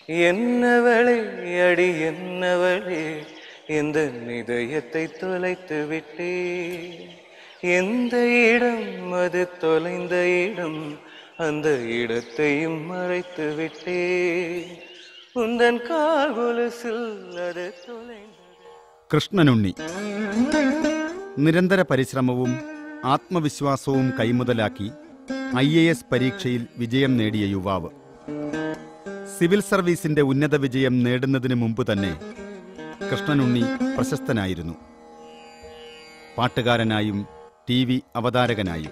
என்னவளே அடி என்னவளே எந்த இதயத்தை தொலைத்து விட்டே எந்த இடம் அது தொலைந்த இடம் அந்த இடத்தையும் மறைத்து விட்டே உந்தன் கால் கொலுசில் அது தொலைந்தது കൃഷ്ണനുണ്ണി നിരന്തര പരിശ്രമവും ആത്മവിശ്വാസവും കൈമുതലാക്കി ഐ എ എസ് പരീക്ഷയിൽ വിജയം നേടിയ യുവാവ് സിവിൽ സർവീസിന്റെ ഉന്നത വിജയം നേടുന്നതിന് മുമ്പ് തന്നെ കൃഷ്ണനുണ്ണി പ്രശസ്തനായിരുന്നു പാട്ടുകാരനായും ടി വി അവതാരകനായും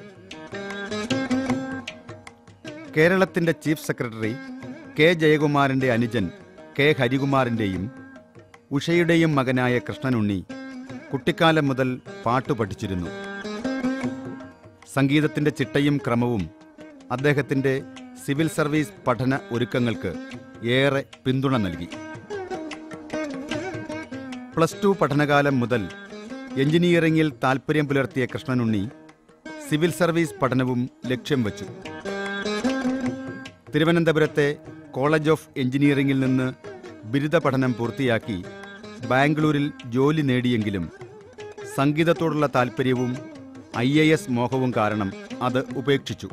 കേരളത്തിന്റെ ചീഫ് സെക്രട്ടറി കെ ജയകുമാറിന്റെ അനുജൻ കെ ഹരികുമാറിന്റെയും ഉഷയുടെയും മകനായ കൃഷ്ണനുണ്ണി കുട്ടിക്കാലം മുതൽ പാട്ടു പഠിച്ചിരുന്നു സംഗീതത്തിന്റെ ചിട്ടയും ക്രമവും അദ്ദേഹത്തിന്റെ സിവിൽ സർവീസ് പഠന ഒരുക്കങ്ങൾക്ക് ഏറെ പിന്തുണ നൽകി പ്ലസ് ടു പഠനകാലം മുതൽ എഞ്ചിനീയറിംഗിൽ താൽപ്പര്യം പുലർത്തിയ കൃഷ്ണനുണ്ണി സിവിൽ സർവീസ് പഠനവും ലക്ഷ്യം വച്ചു തിരുവനന്തപുരത്തെ കോളേജ് ഓഫ് എഞ്ചിനീയറിംഗിൽ നിന്ന് ബിരുദ പഠനം പൂർത്തിയാക്കി ബാംഗ്ലൂരിൽ ജോലി നേടിയെങ്കിലും സംഗീതത്തോടുള്ള താൽപ്പര്യവും ഐ എ എസ് മോഹവും കാരണം അത് ഉപേക്ഷിച്ചു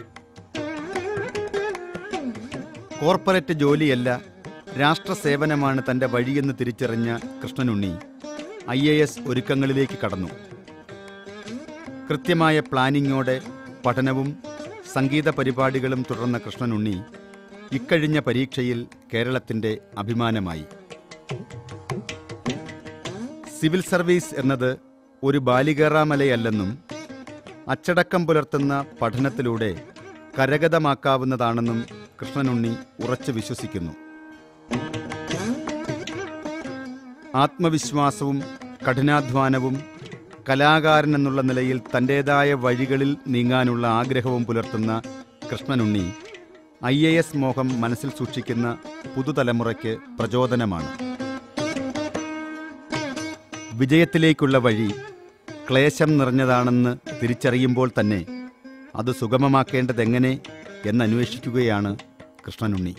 കോർപ്പറേറ്റ് ജോലിയല്ല രാഷ്ട്രസേവനമാണ് തന്റെ വഴിയെന്ന് തിരിച്ചറിഞ്ഞ കൃഷ്ണനുണ്ണി ഐ എ എസ് ഒരുക്കങ്ങളിലേക്ക് കടന്നു കൃത്യമായ പ്ലാനിങ്ങോടെ പഠനവും സംഗീത പരിപാടികളും തുടർന്ന കൃഷ്ണനുണ്ണി ഇക്കഴിഞ്ഞ പരീക്ഷയിൽ കേരളത്തിന്റെ അഭിമാനമായി സിവിൽ സർവീസ് എന്നത് ഒരു ബാലികേറാമലയല്ലെന്നും അച്ചടക്കം പുലർത്തുന്ന പഠനത്തിലൂടെ കരഗതമാക്കാവുന്നതാണെന്നും കൃഷ്ണനുണ്ണി ഉറച്ചു വിശ്വസിക്കുന്നു ആത്മവിശ്വാസവും കഠിനാധ്വാനവും കലാകാരൻ എന്നുള്ള നിലയിൽ തൻ്റെതായ വഴികളിൽ നീങ്ങാനുള്ള ആഗ്രഹവും പുലർത്തുന്ന കൃഷ്ണനുണ്ണി ഐ എ എസ് മോഹം മനസ്സിൽ സൂക്ഷിക്കുന്ന പുതുതലമുറയ്ക്ക് പ്രചോദനമാണ് വിജയത്തിലേക്കുള്ള വഴി ക്ലേശം നിറഞ്ഞതാണെന്ന് തിരിച്ചറിയുമ്പോൾ തന്നെ അത് സുഗമമാക്കേണ്ടതെങ്ങനെ എന്നന്വേഷിക്കുകയാണ് കൃഷ്ണനുണ്ണി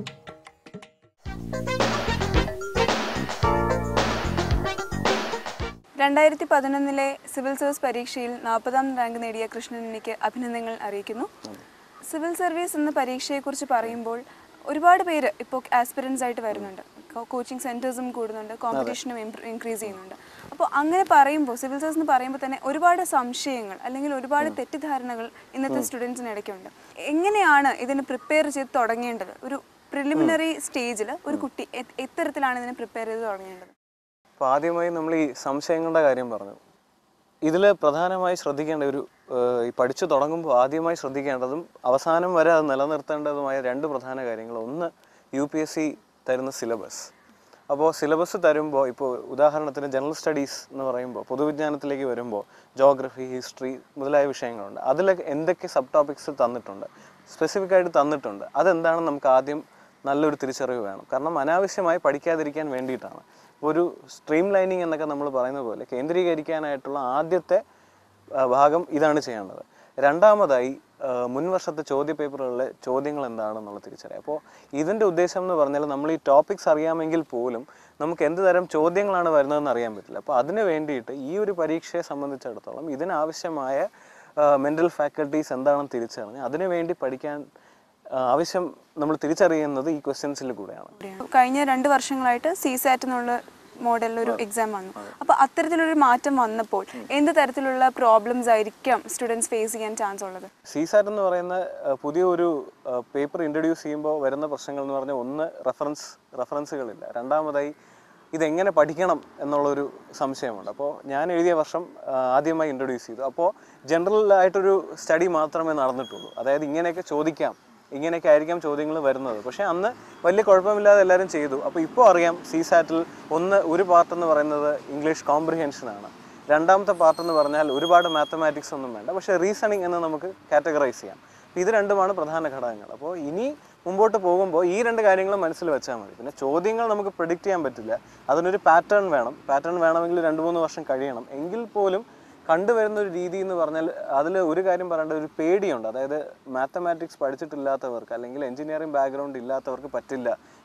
രണ്ടായിരത്തി പതിനൊന്നിലെ സിവിൽ സർവീസ് പരീക്ഷയിൽ നാൽപ്പതാം റാങ്ക് നേടിയ കൃഷ്ണനുണ്ണിക്ക് അഭിനന്ദനങ്ങൾ അറിയിക്കുന്നു സിവിൽ സർവീസ് എന്ന പരീക്ഷയെക്കുറിച്ച് പറയുമ്പോൾ ഒരുപാട് പേര് ഇപ്പോൾ ആസ്പിറൻസ് ആയിട്ട് വരുന്നുണ്ട് കോച്ചിങ് സെൻറ്റേഴ്സും കൂടുന്നുണ്ട് കോമ്പറ്റീഷനും ഇൻക്രീസ് ചെയ്യുന്നുണ്ട് അപ്പോൾ അങ്ങനെ പറയുമ്പോൾ സിവിൽ സർവീസ് എന്ന് പറയുമ്പോൾ തന്നെ ഒരുപാട് സംശയങ്ങൾ അല്ലെങ്കിൽ ഒരുപാട് തെറ്റിദ്ധാരണകൾ ഇന്നത്തെ സ്റ്റുഡൻസിന് ഇടയ്ക്കുണ്ട് എങ്ങനെയാണ് ഇതിന് പ്രിപ്പയർ ചെയ്ത് തുടങ്ങേണ്ടത് ഒരു പ്രിലിമിനറി സ്റ്റേജിൽ ഒരു കുട്ടി എ- എത്തരത്തിലാണ് ഇതിനെ പ്രിപ്പയർ ചെയ്ത് തുടങ്ങേണ്ടത് അപ്പോൾ ആദ്യമായി നമ്മൾ ഈ സംശയങ്ങളുടെ കാര്യം പറഞ്ഞു ഇതിൽ പ്രധാനമായി ശ്രദ്ധിക്കേണ്ട ഒരു ഏഹ്, ഈ പഠിച്ചു തുടങ്ങുമ്പോൾ ആദ്യമായി ശ്രദ്ധിക്കേണ്ടതും അവസാനം വരെ അത് നിലനിർത്തേണ്ടതുമായ രണ്ട് പ്രധാന കാര്യങ്ങൾ ഒന്ന് യു പി എസ് സി തരുന്ന സിലബസ് അപ്പോൾ സിലബസ് തരുമ്പോൾ ഇപ്പോൾ ഉദാഹരണത്തിന് ജനറൽ സ്റ്റഡീസ് എന്ന് പറയുമ്പോൾ പൊതുവിജ്ഞാനത്തിലേക്ക് വരുമ്പോൾ ജോഗ്രഫി ഹിസ്റ്ററി മുതലായ വിഷയങ്ങളുണ്ട് അതിലൊക്കെ എന്തൊക്കെ സബ് ടോപ്പിക്സ് തന്നിട്ടുണ്ട് സ്പെസിഫിക് ആയിട്ട് തന്നിട്ടുണ്ട് അതെന്താണെന്ന് നമുക്ക് ആദ്യം നല്ലൊരു തിരിച്ചറിവ് വേണം കാരണം അനാവശ്യമായി പഠിക്കാതിരിക്കാൻ വേണ്ടിയിട്ടാണ് ഒരു സ്ട്രീം ലൈനിങ് എന്നൊക്കെ നമ്മൾ പറയുന്ന പോലെ കേന്ദ്രീകരിക്കാനായിട്ടുള്ള ആദ്യത്തെ ആ, ഭാഗം ഇതാണ് ചെയ്യേണ്ടത് രണ്ടാമതായി ആ, മുൻ വർഷത്തെ ചോദ്യ പേപ്പറുകളിലെ ചോദ്യങ്ങൾ എന്താണെന്നുള്ള തിരിച്ചറിയാം അപ്പോൾ ഇതിൻ്റെ ഉദ്ദേശം എന്ന് പറഞ്ഞാൽ നമ്മൾ ഈ ടോപ്പിക്സ് അറിയാമെങ്കിൽ പോലും നമുക്ക് എന്ത് തരം ചോദ്യങ്ങളാണ് വരുന്നതെന്ന് അറിയാൻ പറ്റില്ല അപ്പോൾ അതിന് വേണ്ടിയിട്ട് ഈ ഒരു പരീക്ഷയെ സംബന്ധിച്ചിടത്തോളം ഇതിനാവശ്യമായ മെൻ്റൽ ഫാക്കൽറ്റീസ് എന്താണെന്ന് തിരിച്ചറിഞ്ഞ് അതിനു വേണ്ടി പഠിക്കാൻ ആ, ആവശ്യം നമ്മൾ തിരിച്ചറിയുന്നത് ഈ ക്വസ്റ്റ്യൻസിൽ കൂടെയാണ് കഴിഞ്ഞ രണ്ട് വർഷങ്ങളായിട്ട് സി സാറ്റ് എന്നുള്ള മോഡലിൽ ഒരു എക്സാം വന്നു അപ്പോൾ അത്തരത്തിലൊരു മാറ്റം വന്നപ്പോൾ എന്ത് തരത്തിലുള്ള പ്രോബ്ലംസ് ആയിരിക്കാം സ്റ്റുഡൻസ് ഫേസ് ചെയ്യാൻ ചാൻസ് ഉള്ളത് സിസാറ്റ് എന്ന് പറയുന്ന ആ, പുതിയ ഒരു പേപ്പർ ഇൻട്രൊഡ്യൂസ് ചെയ്യുമ്പോൾ വരുന്ന പ്രശ്നങ്ങൾ എന്ന് പറഞ്ഞാൽ ഒന്ന് റെഫറൻസ് റെഫറൻസുകളില്ല രണ്ടാമതായി ഇതെങ്ങനെ പഠിക്കണം എന്നുള്ളൊരു സംശയമുണ്ട് അപ്പോൾ ഞാൻ എഴുതിയ വർഷം ആ, ആദ്യമായി ഇൻട്രൊഡ്യൂസ് ചെയ്തു അപ്പോൾ ജനറൽ ആയിട്ടൊരു സ്റ്റഡി മാത്രമേ നടന്നിട്ടുള്ളൂ അതായത് ഇങ്ങനെയൊക്കെ ചോദിക്കാം ഇങ്ങനെയൊക്കെ ആയിരിക്കാം ചോദ്യങ്ങൾ വരുന്നത് പക്ഷേ അന്ന് വലിയ കുഴപ്പമില്ലാതെ എല്ലാവരും ചെയ്തു അപ്പോൾ ഇപ്പോൾ അറിയാം സി സാറ്റിൽ ഒന്ന് ഒരു പാർട്ട് എന്ന് പറയുന്നത് ഇംഗ്ലീഷ് കോംപ്രിഹെൻഷനാണ് രണ്ടാമത്തെ പാർട്ട് എന്ന് പറഞ്ഞാൽ ഒരുപാട് മാത്തമാറ്റിക്സ് ഒന്നും വേണ്ട പക്ഷേ റീസണിങ് എന്ന് നമുക്ക് കാറ്റഗറൈസ് ചെയ്യാം അപ്പോൾ ഇത് രണ്ടുമാണ് പ്രധാന ഘടകങ്ങൾ അപ്പോൾ ഇനി മുമ്പോട്ട് പോകുമ്പോൾ ഈ രണ്ട് കാര്യങ്ങളും മനസ്സിൽ വെച്ചാൽ മതി പിന്നെ ചോദ്യങ്ങൾ നമുക്ക് പ്രിഡിക്റ്റ് ചെയ്യാൻ പറ്റില്ല അതിനൊരു പാറ്റേൺ വേണം പാറ്റേൺ വേണമെങ്കിൽ രണ്ട് മൂന്ന് വർഷം കഴിയണം എങ്കിൽ പോലും കണ്ടുവരുന്ന ഒരു രീതി എന്ന് പറഞ്ഞാൽ അതിൽ ഒരു കാര്യം പറയേണ്ട ഒരു പേടിയുണ്ട് അതായത് മാത്തമാറ്റിക്സ് പഠിച്ചിട്ടില്ലാത്തവർക്ക് അല്ലെങ്കിൽ എഞ്ചിനീയറിംഗ് ബാക്ക്ഗ്രൗണ്ട് ഇല്ലാത്തവർക്ക് പറ്റില്ല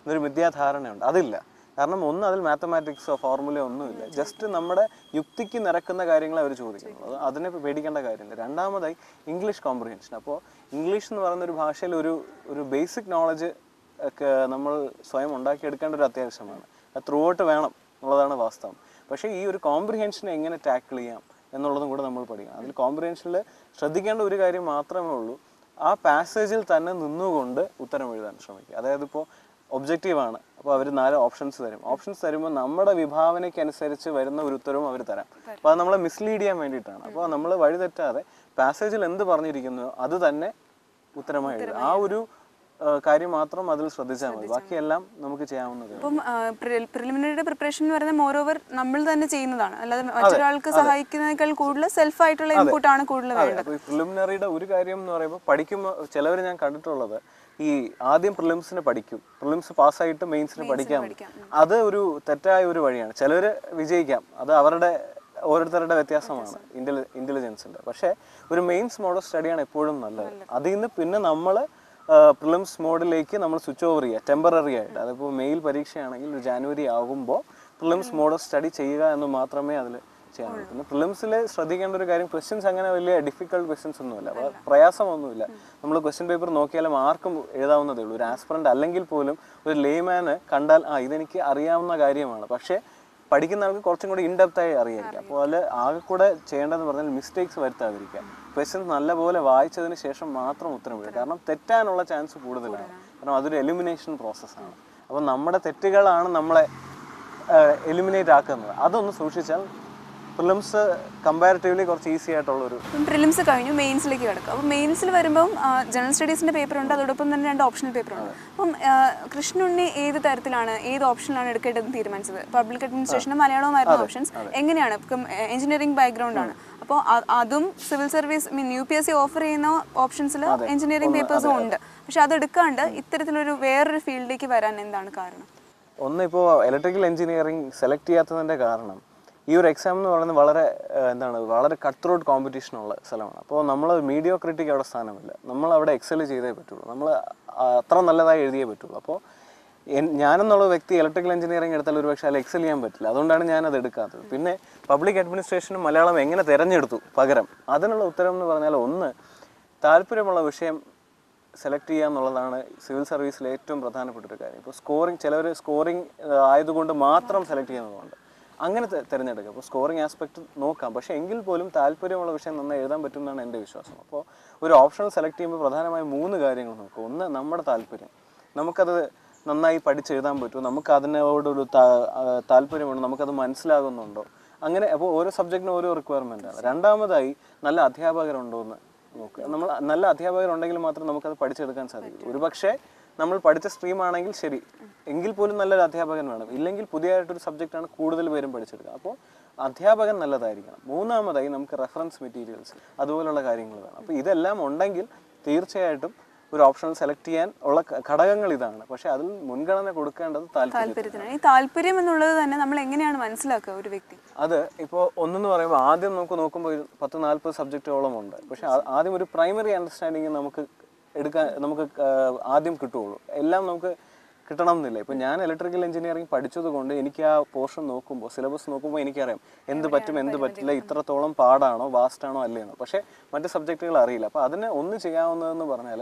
എന്നൊരു മിഥ്യാധാരണയുണ്ട് അതില്ല കാരണം ഒന്ന് അതിൽ മാത്തമാറ്റിക്സോ ഫോർമുലയോ ഒന്നുമില്ല ജസ്റ്റ് നമ്മുടെ യുക്തിക്ക് നിരക്കുന്ന കാര്യങ്ങളെ അവർ ചോദിക്കുന്നു അത് അതിനെ പേടിക്കേണ്ട കാര്യമില്ല രണ്ടാമതായി ഇംഗ്ലീഷ് കോംപ്രിഹെൻഷൻ അപ്പോൾ ഇംഗ്ലീഷ് എന്ന് പറയുന്ന ഒരു ഭാഷയിൽ ഒരു ഒരു ബേസിക് നോളജ് ഒക്കെ നമ്മൾ സ്വയം ഉണ്ടാക്കിയെടുക്കേണ്ട ഒരു അത്യാവശ്യമാണ് അത് ത്രൂ ഔട്ട് വേണം എന്നുള്ളതാണ് വാസ്തവം പക്ഷേ ഈ ഒരു കോംപ്രിഹെൻഷനെ എങ്ങനെ ടാക്കിൾ ചെയ്യാം എന്നുള്ളതും കൂടെ നമ്മൾ പഠിക്കണം അതിൽ കോംപ്രിഹെൻഷനിൽ ശ്രദ്ധിക്കേണ്ട ഒരു കാര്യം മാത്രമേ ഉള്ളൂ ആ പാസേജിൽ തന്നെ നിന്നുകൊണ്ട് ഉത്തരം എഴുതാൻ ശ്രമിക്കുക അതായത് ഇപ്പോൾ ഒബ്ജക്റ്റീവാണ് അപ്പോൾ അവർ നാല് ഓപ്ഷൻസ് തരും ഓപ്ഷൻസ് തരുമ്പോൾ നമ്മുടെ വിഭാവനയ്ക്ക് അനുസരിച്ച് വരുന്ന ഒരു ഉത്തരവും അവർ തരാം അപ്പോൾ അത് നമ്മളെ മിസ്ലീഡ് ചെയ്യാൻ വേണ്ടിയിട്ടാണ് അപ്പോൾ നമ്മൾ വഴിതെറ്റാതെ പാസേജിൽ എന്ത് പറഞ്ഞിരിക്കുന്നോ അത് തന്നെ ഉത്തരമായി എഴുതുക ആ ഒരു ആ, കാര്യം മാത്രം അതിൽ ശ്രദ്ധിച്ചാൽ മതി ബാക്കിയെല്ലാം നമുക്ക് ചെയ്യാവുന്നതേ ഉള്ളൂ. അപ്പം പ്രിലിമിനറിയുടെ പ്രിപ്പറേഷൻ എന്ന് പറയുന്നത് മോറോവർ നമ്മൾ തന്നെ ചെയ്യുന്നതാണ് അല്ലാതെ മറ്റൊരാൾക്ക് സഹായിക്കുന്നതിനേക്കാൾ കൂടുതൽ സെൽഫ് ആയിട്ടുള്ള ഇൻപുട്ട് ആണ് കൂടുതൽ വേണ്ടത് അപ്പോൾ ഈ പ്രിലിമിനറിയുടെ ഒരു കാര്യം എന്ന് പറയുമ്പോൾ പഠിക്കുമ്പോൾ ചിലവർ ഞാൻ കണ്ടിട്ടുള്ളത് ഈ ആദ്യം പ്രിലിംസിന് പഠിക്കും പ്രിലിംസ് പാസ്സായിട്ട് മെയിൻസിന് പഠിക്കാം അത് ഒരു തെറ്റായ ഒരു വഴിയാണ് ചിലവർ വിജയിക്കാം അത് അവരുടെ ഓരോരുത്തരുടെ വ്യത്യാസമാണ് ഇന്റലി ഇന്റലിജൻസിന്റെ പക്ഷേ ഒരു മെയിൻസ് മോഡൽ സ്റ്റഡിയാണ് എപ്പോഴും നല്ലത് അതിൽ നിന്ന് പിന്നെ നമ്മൾ പ്രിലിംസ് മോഡിലേക്ക് നമ്മൾ സ്വിച്ച് ഓവർ ചെയ്യുക ടെമ്പററി ആയിട്ട് അതിപ്പോൾ മെയിൽ പരീക്ഷയാണെങ്കിൽ ഒരു ജാനുവരി ആകുമ്പോൾ പ്രിലിംസ് മോഡൽ സ്റ്റഡി ചെയ്യുക എന്ന് മാത്രമേ അതിൽ ചെയ്യാൻ പറ്റൂ പിന്നെ പ്രിലിംസിൽ ശ്രദ്ധിക്കേണ്ട ഒരു കാര്യം ക്വസ്റ്റ്യൻസ് അങ്ങനെ വലിയ ഡിഫിക്കൽട്ട് ക്വസ്റ്റ്യൻസ് ഒന്നുമില്ല അപ്പോൾ പ്രയാസമൊന്നുമില്ല നമ്മൾ ക്വസ്റ്റ്യൻ പേപ്പർ നോക്കിയാലും ആർക്കും എഴുതാവുന്നതേ ഉള്ളൂ ഒരു ആസ്പിറൻ്റ് അല്ലെങ്കിൽ പോലും ഒരു ലേമാന് കണ്ടാൽ ആ ഇതെനിക്ക് അറിയാവുന്ന കാര്യമാണ് പക്ഷേ പഠിക്കുന്ന ആൾക്ക് കുറച്ചും കൂടി ഇൻഡെപ്ത് ആയി അറിയായിരിക്കും അപ്പോൾ അതിൽ ആകെ കൂടെ ചെയ്യേണ്ടതെന്ന് പറഞ്ഞാൽ മിസ്റ്റേക്സ് വരുത്താതിരിക്കുക ക്വസ്റ്റ്യൻസ് നല്ലപോലെ വായിച്ചതിന് ശേഷം മാത്രം ഉത്തരം എഴുതുക കാരണം തെറ്റാനുള്ള ചാൻസ് കൂടുതലാണ് കാരണം അതൊരു എലിമിനേഷൻ പ്രോസസ്സാണ് അപ്പോൾ നമ്മുടെ തെറ്റുകളാണ് നമ്മളെ എലിമിനേറ്റ് ആക്കുന്നത് അതൊന്ന് സൂക്ഷിച്ചാൽ പ്രിലിംസ് കമ്പാരിറ്റീവ്ലി കുറച്ച് ഈസി ആയിട്ടുള്ള ഒരു ഇപ്പം പ്രിലിംസ് കഴിഞ്ഞു മെയിൻസിലേക്ക് കിടക്കും അപ്പം മെയിൻസിൽ വരുമ്പം ജനറൽ സ്റ്റഡീസിന്റെ പേപ്പർ ഉണ്ട് അതോടൊപ്പം തന്നെ രണ്ട് ഓപ്ഷണൽ പേപ്പർ ഉണ്ട് അപ്പം ആ, കൃഷ്ണുണ്ണി ഏത് തരത്തിലാണ് ഏത് ഓപ്ഷനിലാണ് എടുക്കേണ്ടതെന്ന് തീരുമാനിച്ചത് പബ്ലിക് അഡ്മിനിസ്ട്രേഷനും മലയാളവുമായിരുന്നു ഓപ്ഷൻസ് എങ്ങനെയാണ് ഇപ്പം എഞ്ചിനീയറിംഗ് ബാക്ക്ഗ്രൗണ്ട് ആണ് അപ്പോൾ അതും civil service mean U P S C offer ചെയ്യുന്ന ഓപ്ഷൻസിൽ എഞ്ചിനീയറിംഗ് പേപ്പേഴ്സും ഉണ്ട് പക്ഷെ അതെടുക്കാണ്ട് ഇത്തരത്തിലൊരു വേറൊരു ഫീൽഡിലേക്ക് വരാൻ എന്താണ് കാരണം ഒന്ന് ഇപ്പോൾ ഇലക്ട്രിക്കൽ എഞ്ചിനീയറിംഗ് സെലക്ട് ചെയ്യാത്തതിൻ്റെ കാരണം ഈ ഒരു എക്സാം എന്ന് പറയുന്നത് വളരെ ഏഹ്, എന്താണ് വളരെ കട്ട് ത്രൂട്ട് കോമ്പറ്റീഷൻ ഉള്ള സ്ഥലമാണ് അപ്പോൾ നമ്മൾ മീഡിയോ ക്രിറ്റിക്ക് അവിടെ സ്ഥാനമില്ല നമ്മൾ അവിടെ എക്സൽ ചെയ്തേ പറ്റുള്ളൂ നമ്മൾ അത്ര നല്ലതായി എഴുതിയേ പറ്റുള്ളൂ അപ്പോൾ എൻ- ഞാനെന്നുള്ള വ്യക്തി ഇലക്ട്രിക്കൽ എഞ്ചിനീയറിംഗ് എടുത്താൽ ഒരു പക്ഷേ അതിൽ എക്സൽ ചെയ്യാൻ പറ്റില്ല അതുകൊണ്ടാണ് ഞാൻ അത് എടുക്കാത്തത് പിന്നെ പബ്ലിക് അഡ്മിനിസ്ട്രേഷനും മലയാളം എങ്ങനെ തിരഞ്ഞെടുത്തു പകരം അതിനുള്ള ഉത്തരം എന്ന് പറഞ്ഞാൽ ഒന്ന് താല്പര്യമുള്ള വിഷയം സെലക്ട് ചെയ്യുക എന്നുള്ളതാണ് സിവിൽ സർവീസിലെ ഏറ്റവും പ്രധാനപ്പെട്ട ഒരു കാര്യം ഇപ്പോൾ സ്കോറിംഗ് ചിലവർ സ്കോറിംഗ് ആയതുകൊണ്ട് മാത്രം സെലക്ട് ചെയ്യുന്നതുകൊണ്ട് അങ്ങനെ തെ- തിരഞ്ഞെടുക്കുക അപ്പോൾ സ്കോറിംഗ് ആസ്പെക്ട് നോക്കാം പക്ഷേ എങ്കിൽ പോലും താല്പര്യമുള്ള വിഷയം നന്നായി എഴുതാൻ പറ്റുമെന്നാണ് എൻ്റെ വിശ്വാസം അപ്പോൾ ഒരു ഓപ്ഷൻ സെലക്ട് ചെയ്യുമ്പോൾ പ്രധാനമായും മൂന്ന് കാര്യങ്ങൾ നോക്കും ഒന്ന് നമ്മുടെ താല്പര്യം നമുക്കത് നന്നായി പഠിച്ചെഴുതാൻ പറ്റുമോ നമുക്ക് അതിനോടൊരു താ- ആ, താല്പര്യമുണ്ടോ നമുക്കത് മനസ്സിലാകുന്നുണ്ടോ അങ്ങനെ അപ്പോൾ ഓരോ സബ്ജക്റ്റിനും ഓരോ റിക്വയർമെൻ്റ് ആണ് രണ്ടാമതായി നല്ല അധ്യാപകരുണ്ടോ എന്ന് നോക്കുക നമ്മൾ നല്ല അധ്യാപകരുണ്ടെങ്കിൽ മാത്രം നമുക്കത് പഠിച്ചെടുക്കാൻ സാധിക്കും ഒരു പക്ഷേ നമ്മൾ പഠിച്ച സ്ട്രീം ആണെങ്കിൽ ശരി എങ്കിൽ പോലും നല്ലൊരു അധ്യാപകൻ വേണം ഇല്ലെങ്കിൽ പുതിയതായിട്ടൊരു സബ്ജക്റ്റാണ് കൂടുതൽ പേരും പഠിച്ചെടുക്കുക അപ്പോൾ അധ്യാപകൻ നല്ലതായിരിക്കണം മൂന്നാമതായി നമുക്ക് റെഫറൻസ് മെറ്റീരിയൽസ് അതുപോലുള്ള കാര്യങ്ങൾ വേണം അപ്പോൾ ഇതെല്ലാം ഉണ്ടെങ്കിൽ തീർച്ചയായിട്ടും ഒരു ഓപ്ഷൻ സെലക്ട് ചെയ്യാൻ ഉള്ള ഘ- ഘടകങ്ങൾ ഇതാണ് പക്ഷേ അതിൽ മുൻഗണന കൊടുക്കേണ്ടത് താല്പര്യം താല്പര്യത്തിനാണ് ഈ താല്പര്യം എന്നുള്ളത് തന്നെ നമ്മൾ എങ്ങനെയാണ് മനസ്സിലാക്കുക ഒരു വ്യക്തി അത് ഇപ്പോൾ ഒന്നെന്ന് പറയുമ്പോൾ ആദ്യം നമുക്ക് നോക്കുമ്പോൾ ഒരു പത്ത് നാൽപ്പത് സബ്ജക്റ്റോളം ഉണ്ട് പക്ഷെ ആ- ആദ്യം ഒരു പ്രൈമറി അണ്ടർസ്റ്റാൻഡിങ് നമുക്ക് എടുക്കാൻ നമുക്ക് ആ, ആദ്യം കിട്ടുകയുള്ളൂ എല്ലാം നമുക്ക് കിട്ടണം എന്നില്ല ഇപ്പം ഞാൻ ഇലക്ട്രിക്കൽ എഞ്ചിനീയറിംഗ് പഠിച്ചത് കൊണ്ട് എനിക്ക് ആ പോർഷൻ നോക്കുമ്പോൾ സിലബസ് നോക്കുമ്പോൾ എനിക്കറിയാം എന്ത് പറ്റും എന്ത് പറ്റില്ല ഇത്രത്തോളം പാടാണോ വാസ്റ്റ് ആണോ അല്ലേന്നോ പക്ഷേ മറ്റ് സബ്ജക്റ്റുകൾ അറിയില്ല അപ്പോൾ അതിന് ഒന്ന് ചെയ്യാവുന്നതെന്ന് പറഞ്ഞാൽ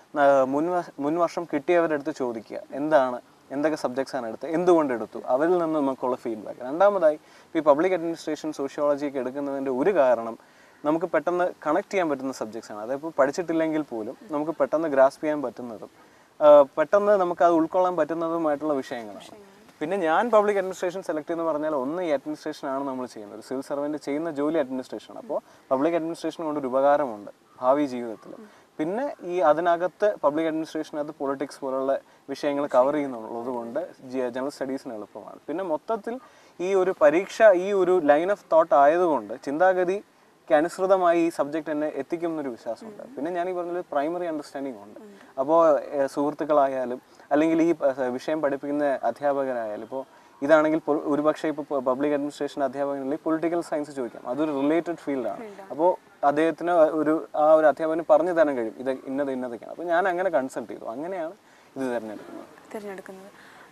മുൻ വ- മുൻ വർഷം കിട്ടിയവരുടെ അടുത്ത് ചോദിക്കുക എന്താണ് എന്തൊക്കെ സബ്ജക്ട്സ് ആണ് എടുത്തത് എന്തുകൊണ്ട് എടുത്തു അവരിൽ നിന്ന് നമുക്കുള്ള ഫീഡ്ബാക്ക് രണ്ടാമതായി ഈ പബ്ലിക് അഡ്മിനിസ്ട്രേഷൻ സോഷ്യോളജി ഒക്കെ എടുക്കുന്നതിൻ്റെ ഒരു കാരണം നമുക്ക് പെട്ടെന്ന് കണക്ട് ചെയ്യാൻ പറ്റുന്ന സബ്ജക്ട്സ് ആണ് അതിപ്പോൾ പഠിച്ചിട്ടില്ലെങ്കിൽ പോലും നമുക്ക് പെട്ടെന്ന് ഗ്രാസ്പ് ചെയ്യാൻ പറ്റുന്നതും ആ, പെട്ടെന്ന് നമുക്ക് അത് ഉൾക്കൊള്ളാൻ പറ്റുന്നതുമായിട്ടുള്ള വിഷയങ്ങളാണ് പിന്നെ ഞാൻ പബ്ലിക് അഡ്മിനിസ്ട്രേഷൻ സെലക്ട് എന്ന് പറഞ്ഞാൽ ഒന്ന് ഈ അഡ്മിനിസ്ട്രേഷൻ ആണ് നമ്മൾ ചെയ്യുന്നത് ഒരു സിവിൽ സർവൻറ്റ് ചെയ്യുന്ന ജോലി അഡ്മിനിസ്ട്രേഷൻ ആണ് അപ്പോൾ പബ്ലിക് അഡ്മിനിസ്ട്രേഷൻ കൊണ്ട് ഒരു ഉപകാരമുണ്ട് ഭാവി ജീവിതത്തിൽ പിന്നെ ഈ അതിനകത്ത് പബ്ലിക് അഡ്മിനിസ്ട്രേഷനകത്ത് പൊളിറ്റിക്സ് പോലുള്ള വിഷയങ്ങൾ കവർ ചെയ്യുന്നുള്ളത് കൊണ്ട് ജനറൽ സ്റ്റഡീസിന് എളുപ്പമാണ് പിന്നെ മൊത്തത്തിൽ ഈ ഒരു പരീക്ഷ ഈ ഒരു ലൈൻ ഓഫ് തോട്ട് ആയതുകൊണ്ട് ചിന്താഗതി ക്ക് അനുസൃതമായി ഈ സബ്ജക്റ്റ് എന്നെ എത്തിക്കും എന്നൊരു വിശ്വാസമുണ്ട് പിന്നെ ഞാൻ ഈ പറഞ്ഞ പ്രൈമറി അണ്ടർസ്റ്റാൻഡിംഗ് ഉണ്ട് അപ്പോൾ സുഹൃത്തുക്കളായാലും അല്ലെങ്കിൽ ഈ പ- വിഷയം പഠിപ്പിക്കുന്ന അധ്യാപകരായാലും ഇപ്പോൾ ഇതാണെങ്കിൽ പൊ- ഒരുപക്ഷെ ഇപ്പോൾ പബ്ലിക് അഡ്മിനിസ്ട്രേഷൻ അധ്യാപകനിൽ പൊളിറ്റിക്കൽ സയൻസ് ചോദിക്കാം അതൊരു റിലേറ്റഡ് ഫീൽഡാണ് അപ്പോൾ അദ്ദേഹത്തിന് ഒരു ആ ഒരു അധ്യാപകന് പറഞ്ഞു തരാൻ കഴിയും ഇത് ഇന്നത് ഇന്നതൊക്കെയാണ് അപ്പോൾ ഞാൻ അങ്ങനെ കൺസൾട്ട് ചെയ്തു അങ്ങനെയാണ് ഇത് തിരഞ്ഞെടുക്കുന്നത് തിരഞ്ഞെടുക്കുന്നത്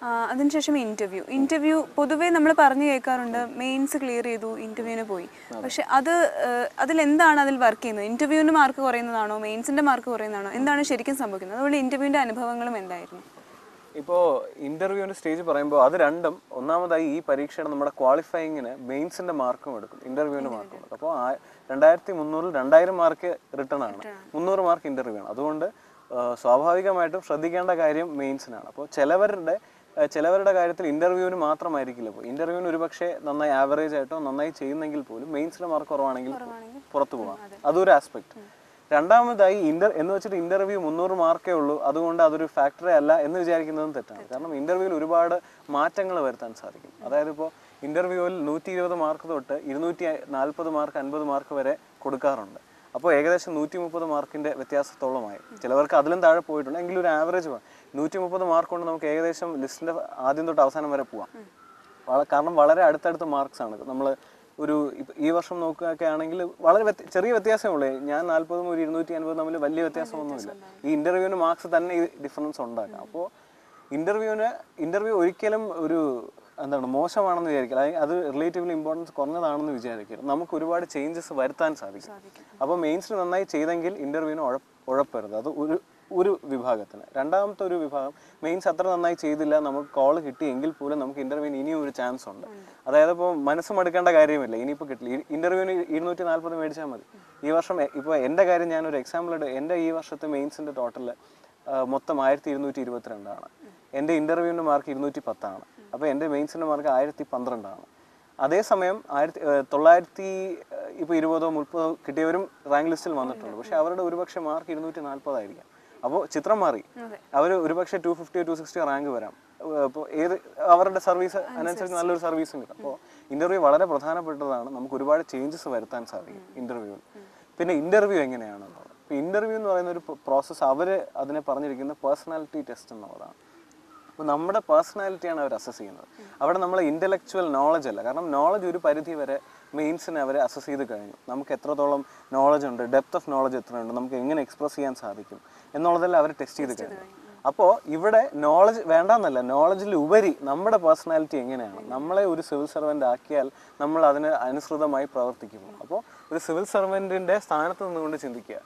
ആ, അതിനുശേഷം ഇൻ്റർവ്യൂ ഇൻ്റർവ്യൂ പൊതുവേ നമ്മൾ പറഞ്ഞു കേൾക്കാറുണ്ട് മെയിൻസ് ക്ലിയർ ചെയ്തു ഇൻ്റർവ്യൂവിന് പോയി പക്ഷെ അത് ഏഹ്, അതിലെന്താണ് അതിൽ വർക്ക് ചെയ്യുന്നത് ഇൻ്റർവ്യൂവിന് മാർക്ക് കുറയുന്നതാണോ മെയിൻസിൻ്റെ മാർക്ക് കുറയുന്നതാണോ എന്താണ് ശരിക്കും സംഭവിക്കുന്നത് അതുപോലെ ഇൻ്റർവ്യൂവിൻ്റെ അനുഭവങ്ങളും എന്തായിരുന്നു ഇപ്പോൾ ഇൻ്റർവ്യൂവിൻ്റെ സ്റ്റേജ് പറയുമ്പോൾ അത് രണ്ടും ഒന്നാമതായി ഈ പരീക്ഷയുടെ നമ്മുടെ ക്വാളിഫയിങ്ങിന് മെയിൻസിൻ്റെ മാർക്കും എടുക്കും ഇൻ്റർവ്യൂവിൻ്റെ മാർക്കും എടുക്കും അപ്പോൾ ആ രണ്ടായിരത്തി മുന്നൂറിൽ രണ്ടായിരം മാർക്ക് റിട്ടേൺ ആണ് മുന്നൂറ് മാർക്ക് ഇൻ്റർവ്യൂ ആണ് അതുകൊണ്ട് ആ, സ്വാഭാവികമായിട്ടും ശ്രദ്ധിക്കേണ്ട കാര്യം മെയിൻസിനാണ് അപ്പോൾ ചിലവരുടെ ആ, ചിലവരുടെ കാര്യത്തിൽ ഇൻ്റർവ്യൂവിന് മാത്രമായിരിക്കില്ല ഇപ്പോൾ ഇൻ്റർവ്യൂവിന് ഒരുപക്ഷെ നന്നായി ആവറേജ് ആയിട്ടോ നന്നായി ചെയ്യുന്നെങ്കിൽ പോലും മെയിൻസിൻ്റെ മാർക്ക് കുറവാണെങ്കിൽ പുറത്തു പോകാം അതൊരു ആസ്പെക്ട് രണ്ടാമതായി ഇന്റർ എന്ന് വെച്ചിട്ട് ഇന്റർവ്യൂ മുന്നൂറ് മാർക്കേ ഉള്ളൂ അതുകൊണ്ട് അതൊരു ഫാക്ടറി അല്ല എന്ന് വിചാരിക്കുന്നതും തെറ്റാണ് കാരണം ഇന്റർവ്യൂവിൽ ഒരുപാട് മാറ്റങ്ങൾ വരുത്താൻ സാധിക്കും അതായത് ഇപ്പോൾ ഇന്റർവ്യൂവിൽ നൂറ്റി ഇരുപത് മാർക്ക് തൊട്ട് ഇരുന്നൂറ്റി നാൽപ്പത് മാർക്ക് അൻപത് മാർക്ക് വരെ കൊടുക്കാറുണ്ട് അപ്പോൾ ഏകദേശം നൂറ്റി മുപ്പത് മാർക്കിന്റെ വ്യത്യാസത്തോളമായി ചിലവർക്ക് അതിലും താഴെ പോയിട്ടുണ്ട് എങ്കിലും ഒരു ആവറേജ് നൂറ്റി മുപ്പത് മാർക്ക് കൊണ്ട് നമുക്ക് ഏകദേശം ലിസ്റ്റിന്റെ ആദ്യം തൊട്ട് അവസാനം വരെ പോവാം വള- കാരണം വളരെ അടുത്തടുത്ത മാർക്സ് ആണ് നമ്മൾ ഒരു ഇപ്പ- ഈ വർഷം നോക്കുകയൊക്കെ ആണെങ്കിൽ വളരെ വ്യത്യ- ചെറിയ വ്യത്യാസമേ ഉള്ളൂ ഞാൻ നാൽപ്പതും ഒരു ഇരുന്നൂറ്റി അൻപതും തമ്മിൽ വലിയ വ്യത്യാസമൊന്നുമില്ല ഈ ഇന്റർവ്യൂവിന് മാർക്സ് തന്നെ ഈ ഡിഫറൻസ് ഉണ്ടാക്കാം അപ്പോൾ ഇന്റർവ്യൂവിന് ഇന്റർവ്യൂ ഒരിക്കലും ഒരു എന്താണ് മോശമാണെന്ന് വിചാരിക്കില്ല അത് അത് റിലേറ്റീവ്ലി ഇമ്പോർട്ടൻസ് കുറഞ്ഞതാണെന്ന് വിചാരിക്കരുത് നമുക്ക് ഒരുപാട് ചേഞ്ചസ് വരുത്താൻ സാധിക്കും അപ്പോൾ മെയിൻസിൽ നന്നായി ചെയ്തെങ്കിൽ ഇന്റർവ്യൂവിന് ഉഴ ഉഴപ്പരുത് അത് ഒരു ഒരു വിഭാഗത്തിന് രണ്ടാമത്തെ ഒരു വിഭാഗം മെയിൻസ് അത്ര നന്നായി ചെയ്തില്ല നമുക്ക് കോൾ കിട്ടിയെങ്കിൽ പോലും നമുക്ക് ഇന്റർവ്യൂവിന് ഇനിയും ഒരു ചാൻസ് ഉണ്ട് അതായത് ഇപ്പോൾ മനസ്സ് മടുക്കേണ്ട കാര്യമില്ല ഇനിയിപ്പോൾ കിട്ടില്ല ഇന്റർവ്യൂവിന് ഇരുന്നൂറ്റി നാൽപ്പത് മേടിച്ചാൽ മതി ഈ വർഷം ഇപ്പോൾ എൻ്റെ കാര്യം ഞാനൊരു എക്സാമ്പിൾ എടു എൻ്റെ ഈ വർഷത്തെ മെയിൻസിൻ്റെ ടോട്ടൽ മൊത്തം ആയിരത്തി ഇരുന്നൂറ്റി ഇരുപത്തിരണ്ടാണ് എൻ്റെ ഇൻ്റർവ്യൂവിൻ്റെ മാർക്ക് ഇരുന്നൂറ്റി പത്താണ് അപ്പോൾ എൻ്റെ മെയിൻസിൻ്റെ മാർക്ക് ആയിരത്തി പന്ത്രണ്ടാണ് അതേസമയം ആയിരത്തി ഏഹ് തൊള്ളായിരത്തി ഏഹ് ഇപ്പോൾ ഇരുപതോ മുപ്പതോ കിട്ടിയവരും റാങ്ക് ലിസ്റ്റിൽ വന്നിട്ടുണ്ട് പക്ഷേ അവരുടെ ഒരുപക്ഷെ മാർക്ക് ഇരുന്നൂറ്റി നാൽപ്പതായിരിക്കാം അപ്പോൾ ചിത്രം മാറി അവർ ഒരുപക്ഷെ ടു ഫിഫ്റ്റിയോ ടു സിക്സ്റ്റിയോ റാങ്ക് വരാം അപ്പോൾ ഏത് അവരുടെ സർവീസ് അതിനനുസരിച്ച് നല്ലൊരു സർവീസും കിട്ടും അപ്പോൾ ഇൻ്റർവ്യൂ വളരെ പ്രധാനപ്പെട്ടതാണ് നമുക്ക് ഒരുപാട് ചേഞ്ചസ് വരുത്താൻ സാധിക്കും ഇൻ്റർവ്യൂവിൽ പിന്നെ ഇൻ്റർവ്യൂ എങ്ങനെയാണെന്നുള്ളത് ഇപ്പോൾ ഇൻ്റർവ്യൂ എന്ന് പറയുന്ന ഒരു പ്രോസസ്സ് അവർ അതിനെ പറഞ്ഞിരിക്കുന്ന പേഴ്സണാലിറ്റി ടെസ്റ്റ് എന്നുള്ളതാണ് അപ്പോൾ നമ്മുടെ പേഴ്സണാലിറ്റിയാണ് അവർ അസസ് ചെയ്യുന്നത് അവിടെ നമ്മൾ ഇൻ്റലക്ച്വൽ നോളജ് അല്ല കാരണം നോളജ് ഒരു പരിധി വരെ മെയിൻസിനെ അവർ അസസ് ചെയ്ത് കഴിഞ്ഞു നമുക്ക് എത്രത്തോളം നോളജ് ഉണ്ട് ഡെപ്ത് ഓഫ് നോളജ് എത്രയുണ്ട് നമുക്ക് എങ്ങനെ എക്സ്പ്രസ് ചെയ്യാൻ സാധിക്കും എന്നുള്ളതെല്ലാം അവർ ടെസ്റ്റ് ചെയ്ത് കഴിഞ്ഞു അപ്പോൾ ഇവിടെ നോളജ് വേണ്ടെന്നല്ല നോളജിൽ ഉപരി നമ്മുടെ പേഴ്സണാലിറ്റി എങ്ങനെയാണ് നമ്മളെ ഒരു സിവിൽ സർവൻ്റ് ആക്കിയാൽ നമ്മൾ അതിന് അനുസൃതമായി പ്രവർത്തിക്കുമോ അപ്പോൾ ഒരു സിവിൽ സർവൻറ്റിൻ്റെ സ്ഥാനത്ത് നിന്നുകൊണ്ട് ചിന്തിക്കുക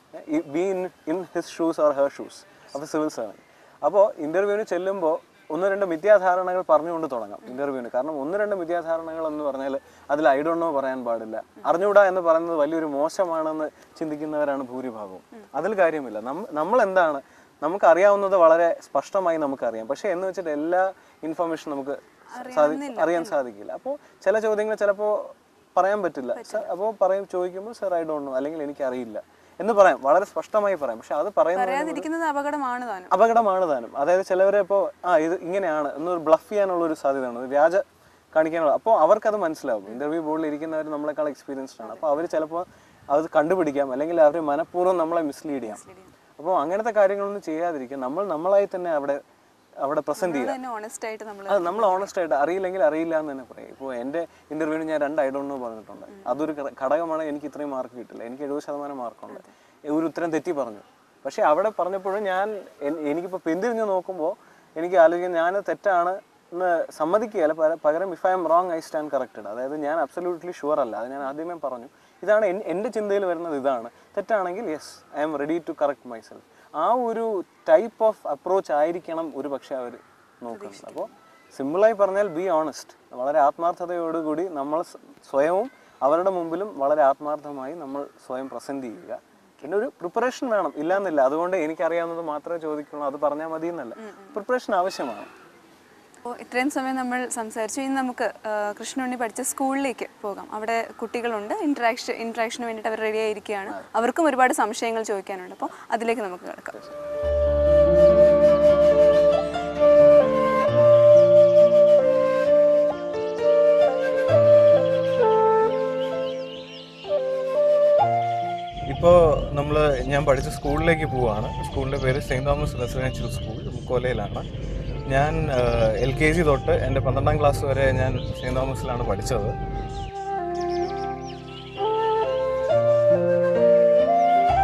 be in in his shoes or her shoes അപ്പോൾ സിവിൽ സർവൻറ്റ് അപ്പോൾ ഇൻ്റർവ്യൂവിന് ചെല്ലുമ്പോൾ ഒന്ന് രണ്ട് മിഥ്യാധാരണകൾ പറഞ്ഞുകൊണ്ട് തുടങ്ങാം ഇൻ്റർവ്യൂവിന് കാരണം ഒന്ന് രണ്ട് മിഥ്യാധാരണകൾ എന്ന് പറഞ്ഞാൽ അതിൽ ഐ ഡോണ്ട് നോ പറയാൻ പാടില്ല അറിഞ്ഞൂടാ എന്ന് പറയുന്നത് വലിയൊരു മോശമാണെന്ന് ചിന്തിക്കുന്നവരാണ് ഭൂരിഭാഗവും അതിൽ കാര്യമില്ല നമ്മ നമ്മൾ എന്താണ് നമുക്ക് അറിയാവുന്നത് വളരെ സ്പഷ്ടമായി നമുക്കറിയാം പക്ഷേ എന്ന് വെച്ചിട്ട് എല്ലാ ഇൻഫർമേഷൻ നമുക്ക് സാധി അറിയാൻ സാധിക്കില്ല അപ്പോൾ ചില ചോദ്യങ്ങൾ ചിലപ്പോൾ പറയാൻ പറ്റില്ല സർ അപ്പോൾ പറയും ചോദിക്കുമ്പോൾ സർ ഐ ഡോണ്ട് നോ അല്ലെങ്കിൽ എനിക്ക് അറിയില്ല എന്ന് പറയാം വളരെ സ്പഷ്ടമായി പറയാം പക്ഷെ അത് പറയുന്നത് പറയാതിരിക്കുന്നത് അപകടമാണ് താനും അപകടമാണ് താനും അതായത് ചിലവരെ ഇപ്പോൾ ആ ഇത് ഇങ്ങനെയാണ് എന്നൊരു ബ്ലഫ് ചെയ്യാനുള്ള ഒരു സാധ്യതയാണ് ഒരു വ്യാജ കാണിക്കാനുള്ള അപ്പോൾ അവർക്കത് മനസ്സിലാവും ഇന്റർവ്യൂ ബോർഡിൽ ഇരിക്കുന്നവർ നമ്മളെക്കാൾ എക്സ്പീരിയൻസ്ഡ് ആണ് അപ്പോൾ അവർ ചിലപ്പോൾ അത് കണ്ടുപിടിക്കാം അല്ലെങ്കിൽ അവർ മനഃപൂർവ്വം നമ്മളെ മിസ്ലീഡ് ചെയ്യാം അപ്പോൾ അങ്ങനത്തെ കാര്യങ്ങളൊന്നും ചെയ്യാതിരിക്കുക നമ്മൾ നമ്മളായി തന്നെ അവിടെ അവിടെ പ്രസന്റ് ചെയ്യുക തന്നെ ഓണസ്റ്റ് ആയിട്ട് നമ്മൾ അത് നമ്മൾ ഓണസ്റ്റ് ആയിട്ട് അറിയില്ലെങ്കിൽ അറിയില്ല എന്ന് തന്നെ പറയും ഇപ്പോൾ എൻ്റെ ഇന്റർവ്യൂവിന് ഞാൻ രണ്ട് ഐ ഡോണ്ട് നോ പറഞ്ഞിട്ടുണ്ട് അതൊരു ഘട- ഘടകമാണ് എനിക്ക് ഇത്രയും മാർക്ക് കിട്ടില്ല എനിക്ക് എഴുപത് ശതമാനം മാർക്കുണ്ട് ഒരു ഉത്തരം തെറ്റി പറഞ്ഞു പക്ഷേ അവിടെ പറഞ്ഞപ്പോഴും ഞാൻ എൻ- എനിക്കിപ്പോൾ പിന്തിരിഞ്ഞ് നോക്കുമ്പോൾ എനിക്ക് ആലോചിക്കാൻ ഞാൻ തെറ്റാണ് എന്ന് സമ്മതിക്കുകയല്ല പകരം- പകരം if I'm wrong I stand corrected അതായത് ഞാൻ അബ്സല്യൂട്ട്ലി ഷുവർ അല്ല അത് ഞാൻ ആദ്യമേ പറഞ്ഞു ഇതാണ് എൻ- എൻ്റെ ചിന്തയിൽ വരുന്നത് ഇതാണ് തെറ്റാണെങ്കിൽ yes I'm ready to correct myself ആ ഒരു ടൈപ്പ് ഓഫ് അപ്രോച്ച് ആയിരിക്കണം ഒരു പക്ഷേ അവർ നോക്കുന്നത് അപ്പോൾ സിമ്പിളായി പറഞ്ഞാൽ ബി ഓണസ്റ്റ് വളരെ ആത്മാർത്ഥതയോടുകൂടി നമ്മൾ സ് സ്വയവും അവരുടെ മുമ്പിലും വളരെ ആത്മാർത്ഥമായി നമ്മൾ സ്വയം പ്രസന്റ് ചെയ്യുക പിന്നെ ഒരു പ്രിപ്പറേഷൻ വേണം ഇല്ലാന്നില്ല അതുകൊണ്ട് എനിക്കറിയാവുന്നത് മാത്രമേ ചോദിക്കുള്ളൂ അത് പറഞ്ഞാൽ മതി എന്നല്ല പ്രിപ്പറേഷൻ ആവശ്യമാണ് അപ്പോൾ ഇത്രയും സമയം നമ്മൾ സംസാരിച്ചു ഇനി നമുക്ക് ആ, കൃഷ്ണുണ്ണി പഠിച്ച സ്കൂളിലേക്ക് പോകാം അവിടെ കുട്ടികളുണ്ട് ഇൻട്രാക്ഷൻ ഇൻട്രാക്ഷന് വേണ്ടിയിട്ട് അവർ റെഡി ആയിരിക്കുകയാണ് അവർക്കും ഒരുപാട് സംശയങ്ങൾ ചോദിക്കാനുണ്ട് അപ്പോൾ അതിലേക്ക് നമുക്ക് കിടക്കാം ഇപ്പോൾ നമ്മൾ ഞാൻ പഠിച്ച സ്കൂളിലേക്ക് പോവുകയാണ് സ്കൂളിൻ്റെ പേര് സെയിൻറ് തോമസ് റെസിഡൻഷ്യൽ സ്കൂൾ മുക്കോലയിലാണ് ഞാൻ എൽ കെ ജി തൊട്ട് എൻ്റെ പന്ത്രണ്ടാം ക്ലാസ് വരെ ഞാൻ സെയിൻറ് തോമസിലാണ് പഠിച്ചത്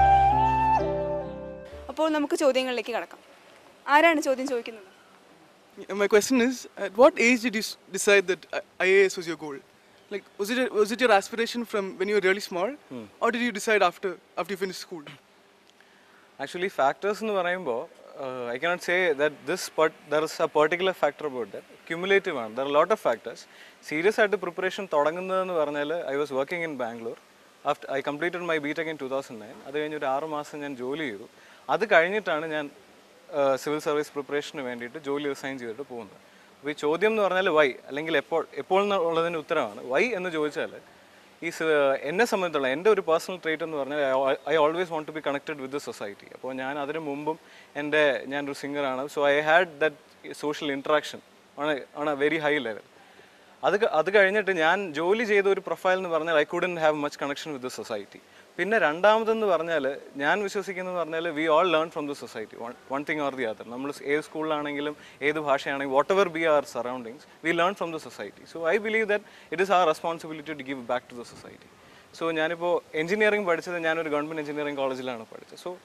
അപ്പോൾ നമുക്ക് ചോദ്യങ്ങളിലേക്ക് കടക്കാം ആരാണ് ചോദ്യം ചോദിക്കുന്നത് Yeah, My question is, at what age did you s- decide that I- IAS was your goal? Like, was it a, was it your aspiration from when you were really small, or did you decide after after you finished school? Actually factors എന്ന് പറയുമ്പോൾ I cannot say that this there is a particular factor about that cumulative ആണ് there lot of factors serious ആയിട്ട് preparation തുടങ്ങുന്നതെന്ന് പറഞ്ഞാൽ I was working in Bangalore after I completed my B tech in two thousand nine അത് കഴിഞ്ഞ് ഒരു ആറ് മാസം ഞാൻ ജോലി ചെയ്തു അത് കഴിഞ്ഞിട്ടാണ് ഞാൻ സിവിൽ സർവീസ് പ്രിപ്പറേഷന് വേണ്ടിയിട്ട് ജോലി റിസൈൻ ചെയ്തിട്ട് പോകുന്നത് അപ്പോൾ ഈ ചോദ്യം എന്ന് പറഞ്ഞാൽ വൈ അല്ലെങ്കിൽ എപ്പോൾ എപ്പോൾ എന്നുള്ളതിന് ഉത്തരമാണ് വൈ എന്ന് ചോദിച്ചാൽ ഈ സ- എന്നെ സംബന്ധിച്ചുള്ള എൻ്റെ ഒരു പേഴ്സണൽ ട്രേറ്റ് എന്ന് പറഞ്ഞാൽ I always want to be connected with the society അപ്പോൾ ഞാൻ അതിന് മുമ്പും എൻ്റെ ഞാനൊരു സിംഗറാണ് so I had that social interaction on on a very high level അത് ക- അത് കഴിഞ്ഞിട്ട് ഞാൻ ജോലി ചെയ്ത ഒരു പ്രൊഫൈൽ എന്ന് പറഞ്ഞാൽ I couldn't have much connection with the society പിന്നെ രണ്ടാമതെന്ന് പറഞ്ഞാൽ ഞാൻ വിശ്വസിക്കുന്നത് പറഞ്ഞാൽ we all learn from the society one thing or the other നമ്മൾ ഏത് സ്കൂളിലാണെങ്കിലും ഏത് ഭാഷയാണെങ്കിലും whatever be our surroundings we learn from the society so I believe that it is our responsibility to give back to the society so ഞാനിപ്പോൾ engineering പഠിച്ചത് ഞാനൊരു government engineering കോളേജിലാണ് പഠിച്ചത് so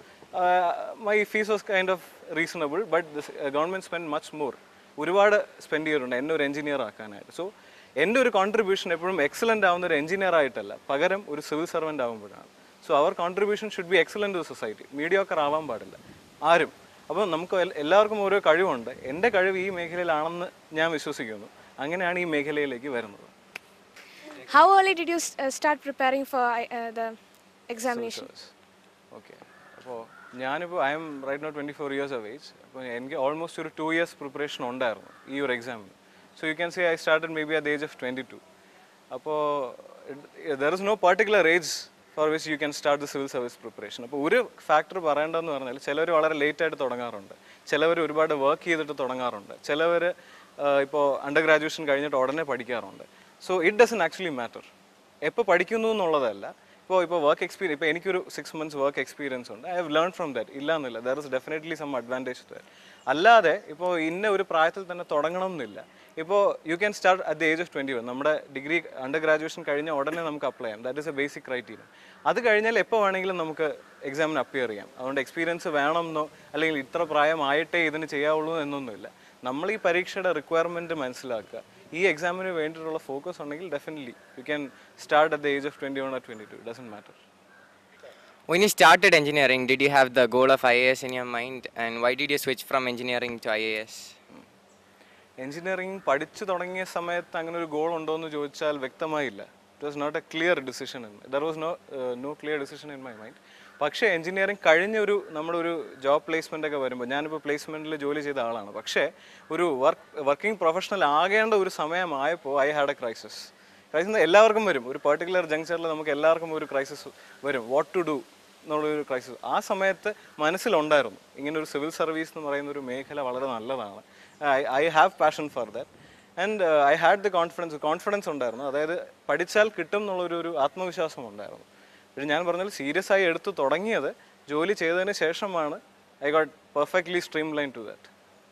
my fees was kind of reasonable but government spend much more ഒരുപാട് spend ചെയ്തിട്ടുണ്ട് എന്നെ ഒരു engineer ആക്കാനായിട്ട് സോ എൻ്റെ ഒരു കോൺട്രിബ്യൂഷൻ എപ്പോഴും എക്സലൻ്റ് ആവുന്ന ഒരു എഞ്ചിനീയർ ആയിട്ടല്ല പകരം ഒരു സിവിൽ സർവൻ്റ് ആകുമ്പോഴാണ് so our contribution should be excellent to society mediocre ആവാൻ പാടില്ല ആരും അപ്പോൾ നമുക്ക് എൽ- എല്ലാവർക്കും ഓരോ കഴിവുണ്ട് എൻ്റെ കഴിവ് ഈ മേഖലയിലാണെന്ന് ഞാൻ വിശ്വസിക്കുന്നു അങ്ങനെയാണ് ഈ മേഖലയിലേക്ക് വരുന്നത് How early did you s- uh, start preparing for uh, the examination? Okay അപ്പോൾ ഞാനിപ്പോൾ I'm right now twenty four years of age അപ്പോൾ എനിക്ക് ഓൾമോസ്റ്റ് ഒരു ടു ഇയേഴ്സ് പ്രിപ്പറേഷൻ ഉണ്ടായിരുന്നു ഈ ഒരു എക്സാമിന് so you can say I started maybe at age of twenty two അപ്പോൾ there is no particular age for which you can start the civil service preparation അപ്പോൾ ഒരു factor പറയേണ്ടതെന്ന് പറഞ്ഞാൽ ചിലവർ വളരെ ലേറ്റ് ആയിട്ട് തുടങ്ങാറുണ്ട് ചിലവർ ഒരുപാട് വർക്ക് ചെയ്തിട്ട് തുടങ്ങാറുണ്ട് ചിലവർ ഇപ്പോൾ അണ്ടർ ഗ്രാജുവേഷൻ കഴിഞ്ഞിട്ട് ഉടനെ പഠിക്കാറുണ്ട് so it doesn't actually matter എപ്പോൾ പഠിക്കുന്നു എന്നുള്ളതല്ല ഇപ്പോൾ ഇപ്പോൾ വർക്ക് എക്സ്പീരിയൻസ് ഇപ്പോൾ എനിക്കൊരു സിക്സ് മന്ത്സ് വർക്ക് എക്സ്പീരിയൻസ് ഉണ്ട് I have learn from that ഇല്ല എന്നില്ല there is definitely some advantage that അല്ലാതെ ഇപ്പോൾ ഇന്ന ഒരു പ്രായത്തിൽ തന്നെ തുടങ്ങണം എന്നില്ല ഇപ്പോൾ you can start at the age of twenty one നമ്മുടെ ഡിഗ്രി അണ്ടർ ഗ്രാജുവേഷൻ കഴിഞ്ഞ ഉടനെ നമുക്ക് അപ്ലൈ ചെയ്യാം that is a basic criteria അത് കഴിഞ്ഞാൽ എപ്പോൾ വേണമെങ്കിലും നമുക്ക് എക്സാമിന് അപ്പിയർ ചെയ്യാം അതുകൊണ്ട് എക്സ്പീരിയൻസ് വേണമെന്നോ അല്ലെങ്കിൽ ഇത്ര പ്രായമായിട്ടേ ഇതിന് ചെയ്യാവുള്ളൂ എന്നൊന്നുമില്ല നമ്മൾ ഈ പരീക്ഷയുടെ റിക്വയർമെൻറ്റ് മനസ്സിലാക്കുക ഈ എക്സാമിന് വേണ്ടിയിട്ടുള്ള ഫോക്കസ് ഉണ്ടെങ്കിൽ definitely you can start at the age of twenty one or twenty two doesn't matter When you started engineering, did you have the goal of IAS in your mind? And why did you switch from engineering to IAS? Engineering പഠിച്ചു തുടങ്ങിയ സമയത്ത് അങ്ങനെ ഒരു goal ഉണ്ടോ എന്ന് ചോദിച്ചാൽ വ്യക്തമായില്ല it was not a clear decision in there was no no clear decision in my mind പക്ഷേ എഞ്ചിനീയറിംഗ് കഴിഞ്ഞ ഒരു നമ്മുടെ ഒരു ജോബ് പ്ലേസ്മെൻ്റ് ഒക്കെ വരുമ്പോൾ ഞാനിപ്പോൾ പ്ലേസ്മെൻറ്റിൽ ജോലി ചെയ്ത ആളാണ് പക്ഷേ ഒരു വർക്ക് വർക്കിംഗ് പ്രൊഫഷണൽ ആകേണ്ട ഒരു സമയമായപ്പോൾ I had a crisis crisis എല്ലാവർക്കും വരും ഒരു പെർട്ടിക്കുലർ ജംഗ്ഷനിൽ നമുക്ക് എല്ലാവർക്കും ഒരു ക്രൈസിസ് വരും വാട്ട് ടു ഡു എന്നുള്ളൊരു ക്രൈസിസ് ആ സമയത്ത് മനസ്സിലുണ്ടായിരുന്നു ഇങ്ങനെ ഒരു സിവിൽ സർവീസ് എന്ന് പറയുന്ന ഒരു മേഖല വളരെ നല്ലതാണ് I have passion for that and I had the confidence confidence ഉണ്ടായിരുന്നു അതായത് പഠിച്ചാൽ കിട്ടും എന്നുള്ളൊരു ഒരു ആത്മവിശ്വാസം ഉണ്ടായിരുന്നു പക്ഷേ ഞാൻ പറഞ്ഞാൽ സീരിയസ് ആയി എടുത്ത് തുടങ്ങിയത് ജോലി ചെയ്തതിന് ശേഷമാണ് I got perfectly streamline to that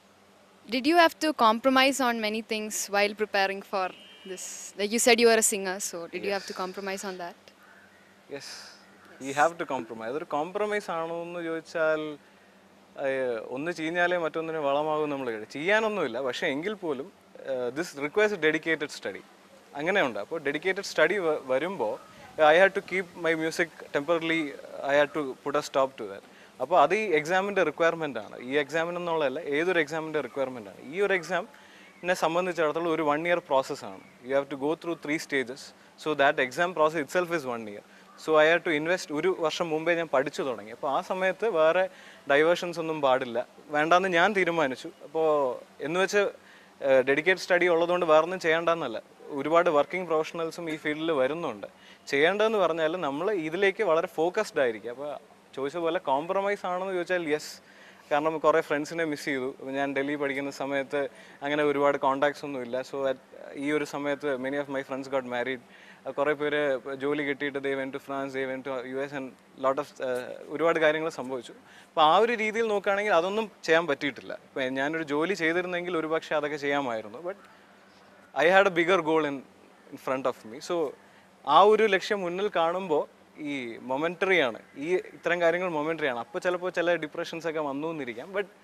Did you have to compromise on many things while preparing for this? Like you said, you were a singer, so did you have to compromise on that? Yes I have to compromise അതൊരു compromise ആണോ എന്ന് ചോദിച്ചാൽ ഏഹ്, ഒന്ന് ചീഞ്ഞാലേ മറ്റൊന്നിന് വളമാകും നമ്മൾ കഴിയും ചെയ്യാനൊന്നുമില്ല പക്ഷേ എങ്കിൽ പോലും ദിസ് റിക്വയർസ് ഡെഡിക്കേറ്റഡ് സ്റ്റഡി അങ്ങനെയുണ്ട് അപ്പോൾ ഡെഡിക്കേറ്റഡ് സ്റ്റഡി വരുമ്പോൾ I had to keep my music temporarily I had to put a stop to that അപ്പോൾ അത് ഈ എക്സാമിൻ്റെ റിക്വയർമെൻ്റ് ആണ് ഈ എക്സാമിന് എന്നുള്ളതല്ല ഏതൊരു എക്സാമിൻ്റെ റിക്വയർമെൻ്റ് ആണ് ഈ ഒരു എക്സാം എന്നെ സംബന്ധിച്ചിടത്തോളം ഒരു വൺ ഇയർ പ്രോസസ്സാണ് you have to go through three stages so that exam process itself is one year so I have to invest ഒരു വർഷം മുമ്പേ ഞാൻ പഠിച്ചു തുടങ്ങി അപ്പോൾ ആ സമയത്ത് വേറെ ഡൈവേഷൻസ് ഒന്നും പാടില്ല വേണ്ടാന്ന് ഞാൻ തീരുമാനിച്ചു അപ്പോൾ എന്ന് വെച്ച് ഡെഡിക്കേറ്റ് സ്റ്റഡി ഉള്ളതുകൊണ്ട് വേറെ ഒന്നും ചെയ്യേണ്ടെന്നല്ല ഒരുപാട് വർക്കിംഗ് പ്രൊഫഷണൽസും ഈ ഫീൽഡിൽ വരുന്നുണ്ട് ചെയ്യേണ്ടതെന്ന് പറഞ്ഞാൽ നമ്മൾ ഇതിലേക്ക് വളരെ ഫോക്കസ്ഡ് ആയിരിക്കും അപ്പോൾ ചോദിച്ച പോലെ കോംപ്രമൈസ് ആണെന്ന് ചോദിച്ചാൽ യെസ് കാരണം കുറേ ഫ്രണ്ട്സിനെ മിസ് ചെയ്തു ഇപ്പൊ ഞാൻ ഡൽഹി പഠിക്കുന്ന സമയത്ത് അങ്ങനെ ഒരുപാട് കോണ്ടാക്ട്സ് ഒന്നും ഇല്ല സോ ഈ ഒരു സമയത്ത് many of my friends got married കുറേ പേര് ജോലി കിട്ടിയിട്ട് they went to France they went to U S and lot of ഒരുപാട് കാര്യങ്ങൾ സംഭവിച്ചു അപ്പോൾ ആ ഒരു രീതിയിൽ നോക്കുകയാണെങ്കിൽ അതൊന്നും ചെയ്യാൻ പറ്റിയിട്ടില്ല ഇപ്പം ഞാനൊരു ജോലി ചെയ്തിരുന്നെങ്കിൽ ഒരുപക്ഷെ അതൊക്കെ ചെയ്യാമായിരുന്നു but I had a bigger goal in in front of me so ആ ഒരു ലക്ഷ്യം മുന്നിൽ കാണുമ്പോൾ ഈ മൊമെൻ്ററി ആണ് ഈ ഇത്തരം കാര്യങ്ങൾ മൊമെൻ്ററി ആണ് അപ്പോൾ ചിലപ്പോൾ ചില ഡിപ്രഷൻസ് ഒക്കെ വന്നു എന്നിരിക്കാം but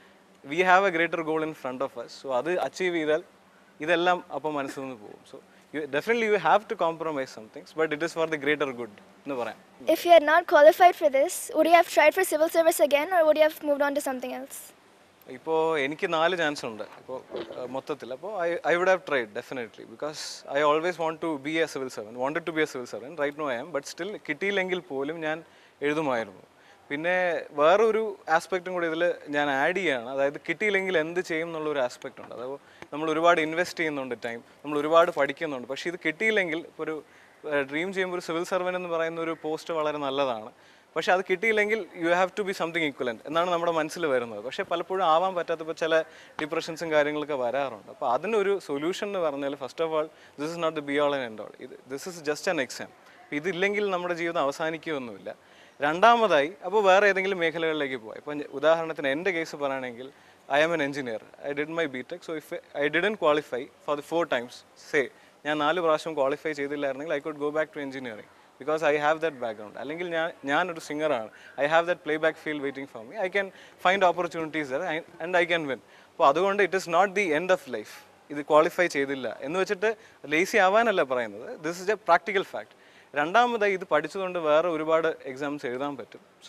we have a greater goal in front of us so അത് അച്ചീവ് ചെയ്താൽ ഇതെല്ലാം അപ്പം മനസ്സിൽ നിന്ന് പോകും so you definitely you have to compromise some things but it is for the greater good എന്ന് പറയാം If you had not qualified for this, would you have tried for civil service again or would you have moved on to something else? ഇപ്പോൾ എനിക്ക് നാല് chance ഉണ്ട് ഇപ്പോൾ മൊത്തത്തിൽ അപ്പോൾ I I would have tried definitely because I always want to be a civil servant wanted to be a civil servant right now I am but still കിട്ടിയില്ലെങ്കിൽ പോലും ഞാൻ എഴുതുമായിരുന്നു പിന്നെ വേറൊരു ആസ്പെക്റ്റും കൂടി ഇതിൽ ഞാൻ ആഡ് ചെയ്യുകയാണ് അതായത് കിട്ടിയില്ലെങ്കിൽ എന്ത് ചെയ്യും എന്നുള്ള ഒരു ആസ്പെക്റ്റ് ഉണ്ട് അതായത് നമ്മൾ ഒരുപാട് ഇൻവെസ്റ്റ് ചെയ്യുന്നുണ്ട് ടൈം നമ്മൾ ഒരുപാട് പഠിക്കുന്നുണ്ട് പക്ഷേ ഇത് കിട്ടിയില്ലെങ്കിൽ ഇപ്പോൾ ഒരു ഡ്രീം ചെയ്യുമ്പോൾ ഒരു സിവിൽ സർവൻ എന്ന് പറയുന്ന ഒരു പോസ്റ്റ് വളരെ നല്ലതാണ് പക്ഷെ അത് കിട്ടിയില്ലെങ്കിൽ you have to be something equivalent എന്നാണ് നമ്മുടെ മനസ്സിൽ വരുന്നത് പക്ഷേ പലപ്പോഴും ആവാൻ പറ്റാത്തപ്പോൾ ചില ഡിപ്രഷൻസും കാര്യങ്ങളൊക്കെ വരാറുണ്ട് അപ്പോൾ അതിനൊരു സൊല്യൂഷൻ എന്ന് പറഞ്ഞാൽ first of all this is not the be all and end all ഇത് this is just an exam ഇതില്ലെങ്കിൽ നമ്മുടെ ജീവിതം അവസാനിക്കുകയൊന്നുമില്ല രണ്ടാമതായി അപ്പോൾ വേറെ ഏതെങ്കിലും മേഖലകളിലേക്ക് പോകാം ഇപ്പം ഉദാഹരണത്തിന് എൻ്റെ കേസ് പറയുകയാണെങ്കിൽ I am an engineer I did my B tech so if I didn't qualify for the four times say ഞാൻ നാല് പ്രാവശ്യം ക്വാളിഫൈ ചെയ്തില്ലായിരുന്നെങ്കിൽ I could go back to engineering because I have that background അല്ലെങ്കിൽ ഞാൻ ഞാനൊരു സിംഗറാണ് I have that playback field waiting for me I can find opportunities and I can win അപ്പോൾ അതുകൊണ്ട് it is not the end of life ഇത് qualify ചെയ്തില്ല എന്ന് വെച്ചിട്ട് ലേസി ആവാനല്ല പറയുന്നത് this is a practical fact രണ്ടാമതായി ഇത് പഠിച്ചതുകൊണ്ട് വേറെ ഒരുപാട് എക്സാംസ് എഴുതാൻ പറ്റും സോ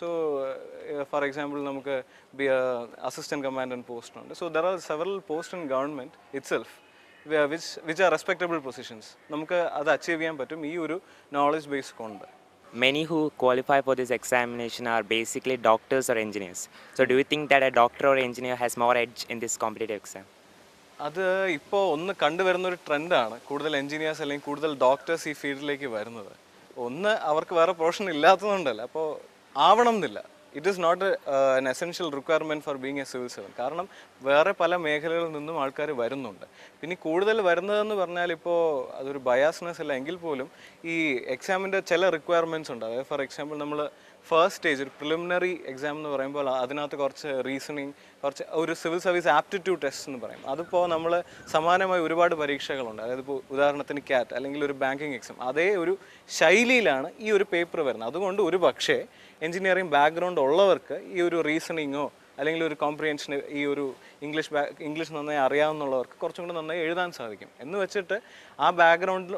ഫോർ എക്സാമ്പിൾ നമുക്ക് ബി അസിസ്റ്റൻറ്റ് കമാൻഡൻറ്റ് പോസ്റ്റ് ഉണ്ട് so there are several post in government itself which which are respectable positions നമുക്ക് അത് അച്ചീവ് ചെയ്യാൻ പറ്റും ഈ ഒരു നോളജ് ബേസ് കൊണ്ട് Many who qualify for this examination are basically doctors or engineers. So, do you think that a doctor or engineer has more edge in this competitive exam? അത് ഇപ്പോൾ ഒന്ന് കണ്ടുവരുന്ന ഒരു ട്രെൻഡാണ് കൂടുതൽ എഞ്ചിനീയേഴ്സ് അല്ലെങ്കിൽ കൂടുതൽ ഡോക്ടേഴ്സ് ഈ ഫീൽഡിലേക്ക് വരുന്നത് ഒന്ന് അവർക്ക് വേറെ പ്രൊഫഷൻ ഇല്ലാത്തതുകൊണ്ടല്ല അപ്പോൾ ആവണം എന്നില്ല it is not an essential requirement for being a civil servant കാരണം വേറെ പല മേഖലകളിൽ നിന്നും ആൾക്കാർ വരുന്നുണ്ട് പിന്നെ ഈ കൂടുതൽ വരുന്നതെന്ന് പറഞ്ഞാൽ ഇപ്പോൾ അതൊരു ബയാസ്നെസ് അല്ല എങ്കിൽ പോലും ഈ എക്സാമിൻ്റെ ചില റിക്വയർമെൻറ്റ്സ് ഉണ്ട് അതായത് ഫോർ എക്സാമ്പിൾ നമ്മൾ ഫസ്റ്റ് സ്റ്റേജ് ഒരു പ്രിലിമിനറി എക്സാം എന്ന് പറയുമ്പോൾ അതിനകത്ത് കുറച്ച് റീസണിങ് കുറച്ച് ഒരു സിവിൽ സർവീസ് ആപ്റ്റിറ്റ്യൂഡ് ടെസ്റ്റ് എന്ന് പറയും അതിപ്പോൾ നമ്മൾ സമാനമായ ഒരുപാട് പരീക്ഷകളുണ്ട് അതായത് ഇപ്പോൾ ഉദാഹരണത്തിന് ക്യാറ്റ് അല്ലെങ്കിൽ ഒരു ബാങ്കിങ് എക്സാം അതേ ഒരു ശൈലിയിലാണ് ഈ ഒരു പേപ്പർ വരുന്നത് അതുകൊണ്ട് ഒരു പക്ഷേ എഞ്ചിനീയറിംഗ് ബാക്ക്ഗ്രൗണ്ട് ഉള്ളവർക്ക് ഈ ഒരു റീസണിങ്ങോ അല്ലെങ്കിൽ ഒരു കോംപ്രിഹെൻഷൻ ഈ ഒരു ഇംഗ്ലീഷ് ബാ ഇംഗ്ലീഷ് നന്നായി അറിയാവുന്നവർക്ക് കുറച്ചും കൂടി നന്നായി എഴുതാൻ സാധിക്കും എന്ന് വെച്ചിട്ട് ആ ബാക്ക്ഗ്രൗണ്ടിൽ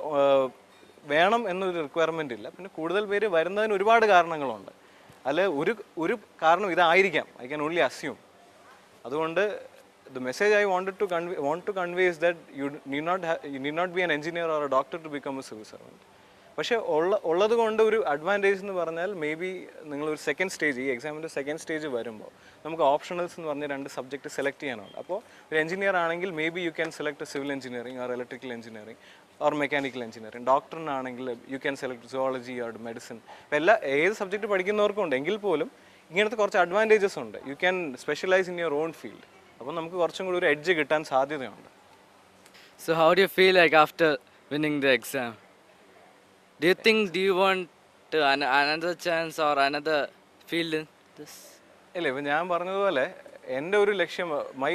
വേണം എന്നൊരു റിക്വയർമെൻ്റ് ഇല്ല പിന്നെ കൂടുതൽ പേര് വരുന്നതിന് ഒരുപാട് കാരണങ്ങളുണ്ട് അല്ല ഒരു ഒരു കാരണം ഇതായിരിക്കാം ഐ ക്യാൻ ഓൺലി അസ്യൂം അതുകൊണ്ട് the message I wanted to convey want to convey is that you need not you need not be an engineer or a doctor to become a civil servant പക്ഷേ ഉള്ള ഉള്ളത് കൊണ്ട് ഒരു advantage എന്ന് പറഞ്ഞാൽ may be നിങ്ങൾ ഒരു second stage ഈ എക്സാമിൻ്റെ സെക്കൻഡ് സ്റ്റേജ് വരുമ്പോൾ നമുക്ക് ഓപ്ഷണൽസ് എന്ന് പറഞ്ഞ രണ്ട് സബ്ജക്റ്റ് സെലക്ട് ചെയ്യാനുണ്ട് അപ്പോൾ ഒരു എഞ്ചിനീയർ ആണെങ്കിൽ maybe you can select civil engineering or electrical engineering or mechanical engineering ഡോക്ടറിനാണെങ്കിൽ you can select zoology or medicine അപ്പോൾ എല്ലാ ഏത് സബ്ജക്റ്റ് പഠിക്കുന്നവർക്കും ഉണ്ട് എങ്കിൽ പോലും ഇങ്ങനത്തെ കുറച്ച് അഡ്വാൻറ്റേജസ് ഉണ്ട് you can specialise in your own field അപ്പോൾ നമുക്ക് കുറച്ചും കൂടി ഒരു എഡ്ജ് കിട്ടാൻ സാധ്യതയുണ്ട് So how do you feel like after winning the exam? Do you think do you want uh, an- another chance or another field in this? ഇല്ല ഇപ്പം ഞാൻ പറഞ്ഞതുപോലെ എൻ്റെ ഒരു ലക്ഷ്യം my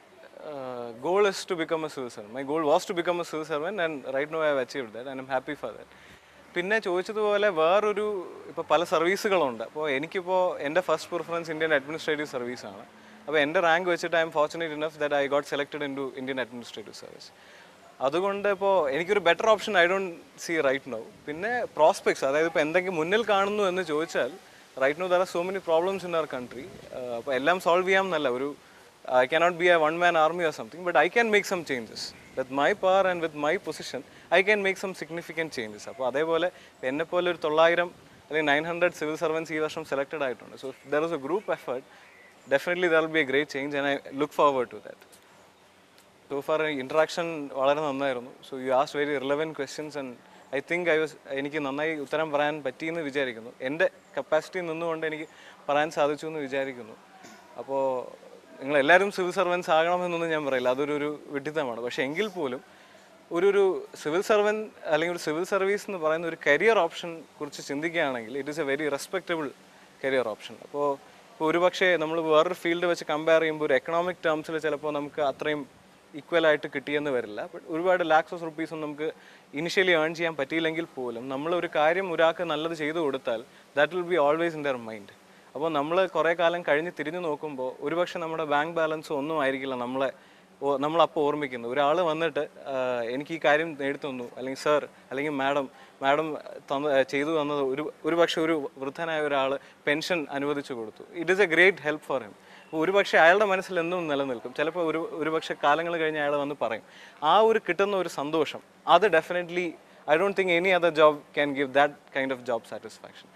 goal is to become a civil servant my goal was to become a civil servant and right now have achieve that and am happy for that പിന്നെ ചോദിച്ചതുപോലെ വേറൊരു ഇപ്പോൾ പല സർവീസുകളുണ്ട് അപ്പോൾ എനിക്കിപ്പോൾ എൻ്റെ ഫസ്റ്റ് പ്രിഫറൻസ് ഇന്ത്യൻ അഡ്മിനിസ്ട്രേറ്റീവ് സർവീസാണ് അപ്പോൾ എൻ്റെ റാങ്ക് വെച്ചിട്ട് I'm fortunate enough that I got selected into Indian administrative service അതുകൊണ്ട് ഇപ്പോൾ എനിക്കൊരു better option I don't see right now പിന്നെ പ്രോസ്പെക്ട്സ് അതായത് ഇപ്പോൾ എന്തെങ്കിലും മുന്നിൽ കാണുന്നു എന്ന് ചോദിച്ചാൽ right now there are so many problems in our country അപ്പോൾ എല്ലാം സോൾവ് ചെയ്യാം എന്നല്ല ഒരു I cannot be a one man army or something but I can make some changes with my power and with my position I can make some significant changes അപ്പോൾ അതേപോലെ എന്നെ പോലെ ഒരു തൊള്ളായിരം അല്ലെങ്കിൽ നയൻ ഹൺഡ്രഡ് സിവിൽ സർവൻസ് ഈ വർഷം selected ആയിട്ടുണ്ട് so there is a group effort definitely there will be a great change and I look forward to that so far interaction വളരെ നന്നായിരുന്നു so you asked very relevant questions and I think I was എനിക്ക് നന്നായി ഉത്തരം പറയാൻ പറ്റിയെന്ന് വിചാരിക്കുന്നു എൻ്റെ capacity നിന്നുകൊണ്ട് എനിക്ക് പറയാൻ സാധിച്ചു എന്ന് വിചാരിക്കുന്നു അപ്പോൾ നിങ്ങളെല്ലാവരും സിവിൽ സർവൻസ് ആകണമെന്നൊന്നും ഞാൻ പറയില്ല അതൊരു ഒരു വിഡിത്തമാണ് പക്ഷേ എങ്കിൽ പോലും ഒരു ഒരു സിവിൽ സർവൻ അല്ലെങ്കിൽ ഒരു സിവിൽ സർവീസ് എന്ന് പറയുന്ന ഒരു കരിയർ ഓപ്ഷൻ കുറിച്ച് ചിന്തിക്കുകയാണെങ്കിൽ it is a very respectable career option അപ്പോൾ ഇപ്പോൾ ഒരുപക്ഷെ നമ്മൾ വേറൊരു ഫീൽഡ് വെച്ച് കമ്പയർ ചെയ്യുമ്പോൾ ഒരു എക്കണോമിക് ടേംസിൽ ചിലപ്പോൾ നമുക്ക് അത്രയും ഈക്വൽ ആയിട്ട് കിട്ടിയെന്ന് വരില്ല ബട്ട് ഒരുപാട് ലാക്സ് ഓഫ് റുപ്പീസും നമുക്ക് ഇനിഷ്യലി ഏൺ ചെയ്യാൻ പറ്റിയില്ലെങ്കിൽ പോലും നമ്മൾ ഒരു കാര്യം ഒരാൾക്ക് നല്ലത് ചെയ്തു കൊടുത്താൽ that will be always in their mind അപ്പോൾ നമ്മൾ കുറേ കാലം കഴിഞ്ഞ് തിരിഞ്ഞു നോക്കുമ്പോൾ ഒരുപക്ഷെ നമ്മുടെ ബാങ്ക് ബാലൻസ് ഒന്നും ആയിരിക്കില്ല നമ്മളെ ഓ- നമ്മളപ്പോൾ ഓർമ്മിക്കുന്നത് ഒരാൾ വന്നിട്ട് ആ, എനിക്ക് ഈ കാര്യം നേടിത്തന്നു അല്ലെങ്കിൽ സർ അല്ലെങ്കിൽ മാഡം മാഡം തന്ന ചെയ്തു തന്നത് ഒരു ഒരു പക്ഷേ ഒരു വൃദ്ധനായ ഒരാൾ പെൻഷൻ അനുവദിച്ചു കൊടുത്തു it is a great help for him ഒരു പക്ഷേ അയാളുടെ മനസ്സിൽ എന്നും നിലനിൽക്കും ചിലപ്പോൾ ഒരു ഒരു പക്ഷേ കാലങ്ങൾ കഴിഞ്ഞ് അയാൾ വന്ന് പറയും ആ ഒരു കിട്ടുന്ന ഒരു സന്തോഷം അത് definitely I don't think any other job can give that kind of job satisfaction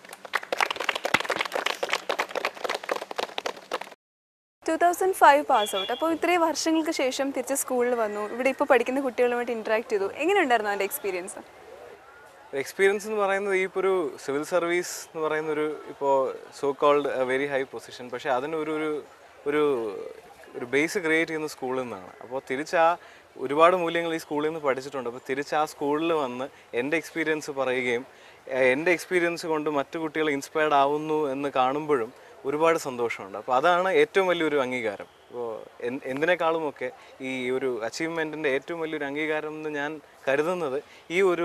two thousand five pass out അപ്പോൾ ഇത്രയും വർഷങ്ങൾക്ക് ശേഷം തിരിച്ച് സ്കൂളിൽ വന്നു ഇവിടെ ഇപ്പോൾ പഠിക്കുന്ന കുട്ടികളുമായിട്ട് ഇൻട്രാക്ട് ചെയ്തു എങ്ങനെയുണ്ടായിരുന്നു അതിൻ്റെ എക്സ്പീരിയൻസ് എക്സ്പീരിയൻസ് എന്ന് പറയുന്നത് ഈ ഇപ്പോൾ ഒരു സിവിൽ സർവീസ് എന്ന് പറയുന്ന ഒരു ഇപ്പോൾ so called very high position പക്ഷേ അതിനൊരു ഒരു ഒരു ഒരു ബേസ് ക്രിയേറ്റ് ചെയ്യുന്ന സ്കൂളിൽ നിന്നാണ് അപ്പോൾ തിരിച്ച് ആ ഒരുപാട് മൂല്യങ്ങൾ ഈ സ്കൂളിൽ നിന്ന് പഠിച്ചിട്ടുണ്ട് അപ്പോൾ തിരിച്ച് ആ സ്കൂളിൽ വന്ന് എൻ്റെ എക്സ്പീരിയൻസ് പറയുകയും ഏഹ് എൻ്റെ എക്സ്പീരിയൻസ് കൊണ്ട് മറ്റു കുട്ടികൾ ഇൻസ്പയർഡ് ആവുന്നു എന്ന് കാണുമ്പോഴും ഒരുപാട് സന്തോഷമുണ്ട് അപ്പോൾ അതാണ് ഏറ്റവും വലിയൊരു അംഗീകാരം അപ്പോൾ എന്തിനേക്കാളുമൊക്കെ ഈ ഒരു അച്ചീവ്മെൻറ്റിൻ്റെ ഏറ്റവും വലിയൊരു അംഗീകാരം എന്ന് ഞാൻ കരുതുന്നത് ഈ ഒരു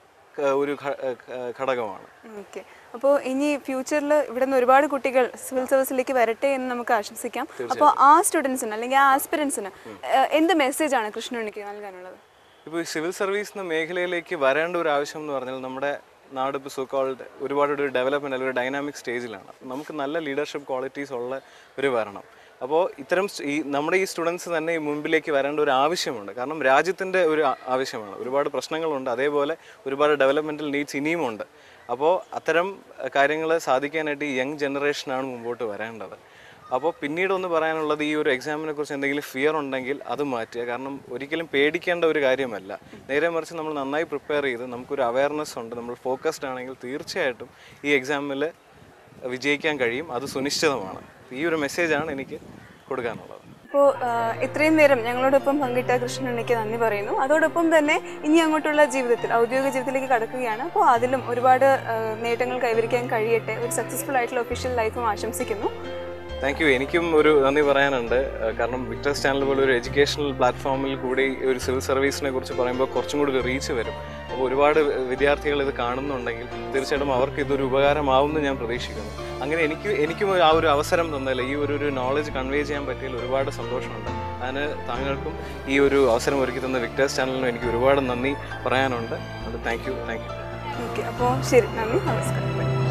ക- ഒരു ഘ- ഘ- ഘടകമാണ് ഓക്കെ അപ്പോൾ ഇനി ഫ്യൂച്ചറിൽ ഇവിടെ നിന്ന് ഒരുപാട് കുട്ടികൾ സിവിൽ സർവീസിലേക്ക് വരട്ടെ എന്ന് നമുക്ക് ആശംസിക്കാം അപ്പോൾ ആ സ്റ്റുഡൻസിന് അല്ലെങ്കിൽ ആ ആസ്പിറൻസിന് എന്ത് മെസ്സേജാണ് കൃഷ്ണുണ്ണിക്ക് നൽകാനുള്ളത് ഇപ്പോൾ ഈ സിവിൽ സർവീസ് എന്ന മേഖലയിലേക്ക് വരേണ്ട ഒരു ആവശ്യം എന്ന് പറഞ്ഞാൽ നമ്മുടെ നാട് ഇപ്പോൾ സോ കോൾഡ് ഒരുപാട് ഒരു ഡെവലപ്മെൻറ്റ് അല്ലെങ്കിൽ ഒരു ഡൈനാമിക് സ്റ്റേജിലാണ് അപ്പോൾ നമുക്ക് നല്ല ലീഡർഷിപ്പ് ക്വാളിറ്റീസ് ഉള്ള ഒരു വരണം അപ്പോൾ ഇത്തരം സ് ഈ നമ്മുടെ ഈ സ്റ്റുഡൻസ് തന്നെ ഈ മുമ്പിലേക്ക് വരേണ്ട ഒരു ആവശ്യമുണ്ട് കാരണം രാജ്യത്തിൻ്റെ ഒരു ആ- ആവശ്യമാണ് ഒരുപാട് പ്രശ്നങ്ങളുണ്ട് അതേപോലെ ഒരുപാട് ഡെവലപ്മെൻറ്റൽ നീഡ്സ് ഇനിയുമുണ്ട് അപ്പോൾ അത്തരം കാര്യങ്ങൾ സാധിക്കാനായിട്ട് ഈ യങ് ജനറേഷനാണ് മുമ്പോട്ട് വരേണ്ടത് അപ്പോൾ പിന്നീട് ഒന്ന് പറയാനുള്ളത് ഈ ഒരു എക്സാമിനെ കുറിച്ച് എന്തെങ്കിലും ഫിയർ ഉണ്ടെങ്കിൽ അത് മാറ്റുക കാരണം ഒരിക്കലും പേടിക്കേണ്ട ഒരു കാര്യമല്ല നേരെ മറിച്ച് നമ്മൾ നന്നായി പ്രിപ്പയർ ചെയ്ത് നമുക്കൊരു അവയർനെസ് ഉണ്ട് നമ്മൾ ഫോക്കസ്ഡ് ആണെങ്കിൽ തീർച്ചയായിട്ടും ഈ എക്സാമിൽ വിജയിക്കാൻ കഴിയും അത് സുനിശ്ചിതമാണ് ഈ ഒരു മെസ്സേജാണ് എനിക്ക് കൊടുക്കാനുള്ളത് അപ്പോൾ ഇത്രയും നേരം ഞങ്ങളോടൊപ്പം പങ്കിട്ട കൃഷ്ണുണ്ണിക്ക് നന്ദി പറയുന്നു അതോടൊപ്പം തന്നെ ഇനി അങ്ങോട്ടുള്ള ജീവിതത്തിൽ ഔദ്യോഗിക ജീവിതത്തിലേക്ക് കടക്കുകയാണ് അപ്പോൾ അതിലും ഒരുപാട് ആ, നേട്ടങ്ങൾ കൈവരിക്കാൻ കഴിയട്ടെ ഒരു സക്സസ്ഫുൾ ആയിട്ടുള്ള ഒഫീഷ്യൽ ലൈഫും ആശംസിക്കുന്നു താങ്ക് യു എനിക്കും ഒരു നന്ദി പറയാനുണ്ട് ഏഹ് കാരണം വിക്ടേഴ്സ് ചാനൽ പോലെ ഒരു എഡ്യൂക്കേഷണൽ പ്ലാറ്റ്ഫോമിൽ കൂടി ഒരു സിവിൽ സർവീസിനെ കുറിച്ച് പറയുമ്പോൾ കുറച്ചും കൂടി ഒരു റീച്ച് വരും അപ്പോൾ ഒരുപാട് വിദ്യാർത്ഥികൾ ഇത് കാണുന്നുണ്ടെങ്കിൽ തീർച്ചയായിട്ടും അവർക്ക് ഇതൊരു ഉപകാരമാവുമെന്ന് ഞാൻ പ്രതീക്ഷിക്കുന്നു അങ്ങനെ എനിക്ക് എനിക്കും ആ ഒരു അവസരം തന്നതിൽ ഈ ഒരു ഒരു നോളജ് കൺവേ ചെയ്യാൻ പറ്റിയതിൽ ഒരുപാട് സന്തോഷമുണ്ട് അതിന് താങ്കൾക്കും ഈ ഒരു അവസരം ഒരുക്കി തന്ന വിക്ടേഴ്സ് ചാനലിനും എനിക്ക് ഒരുപാട് നന്ദി പറയാനുണ്ട് അത് thank you thank you okay അപ്പോൾ ശരി നന്ദി നമസ്കാരം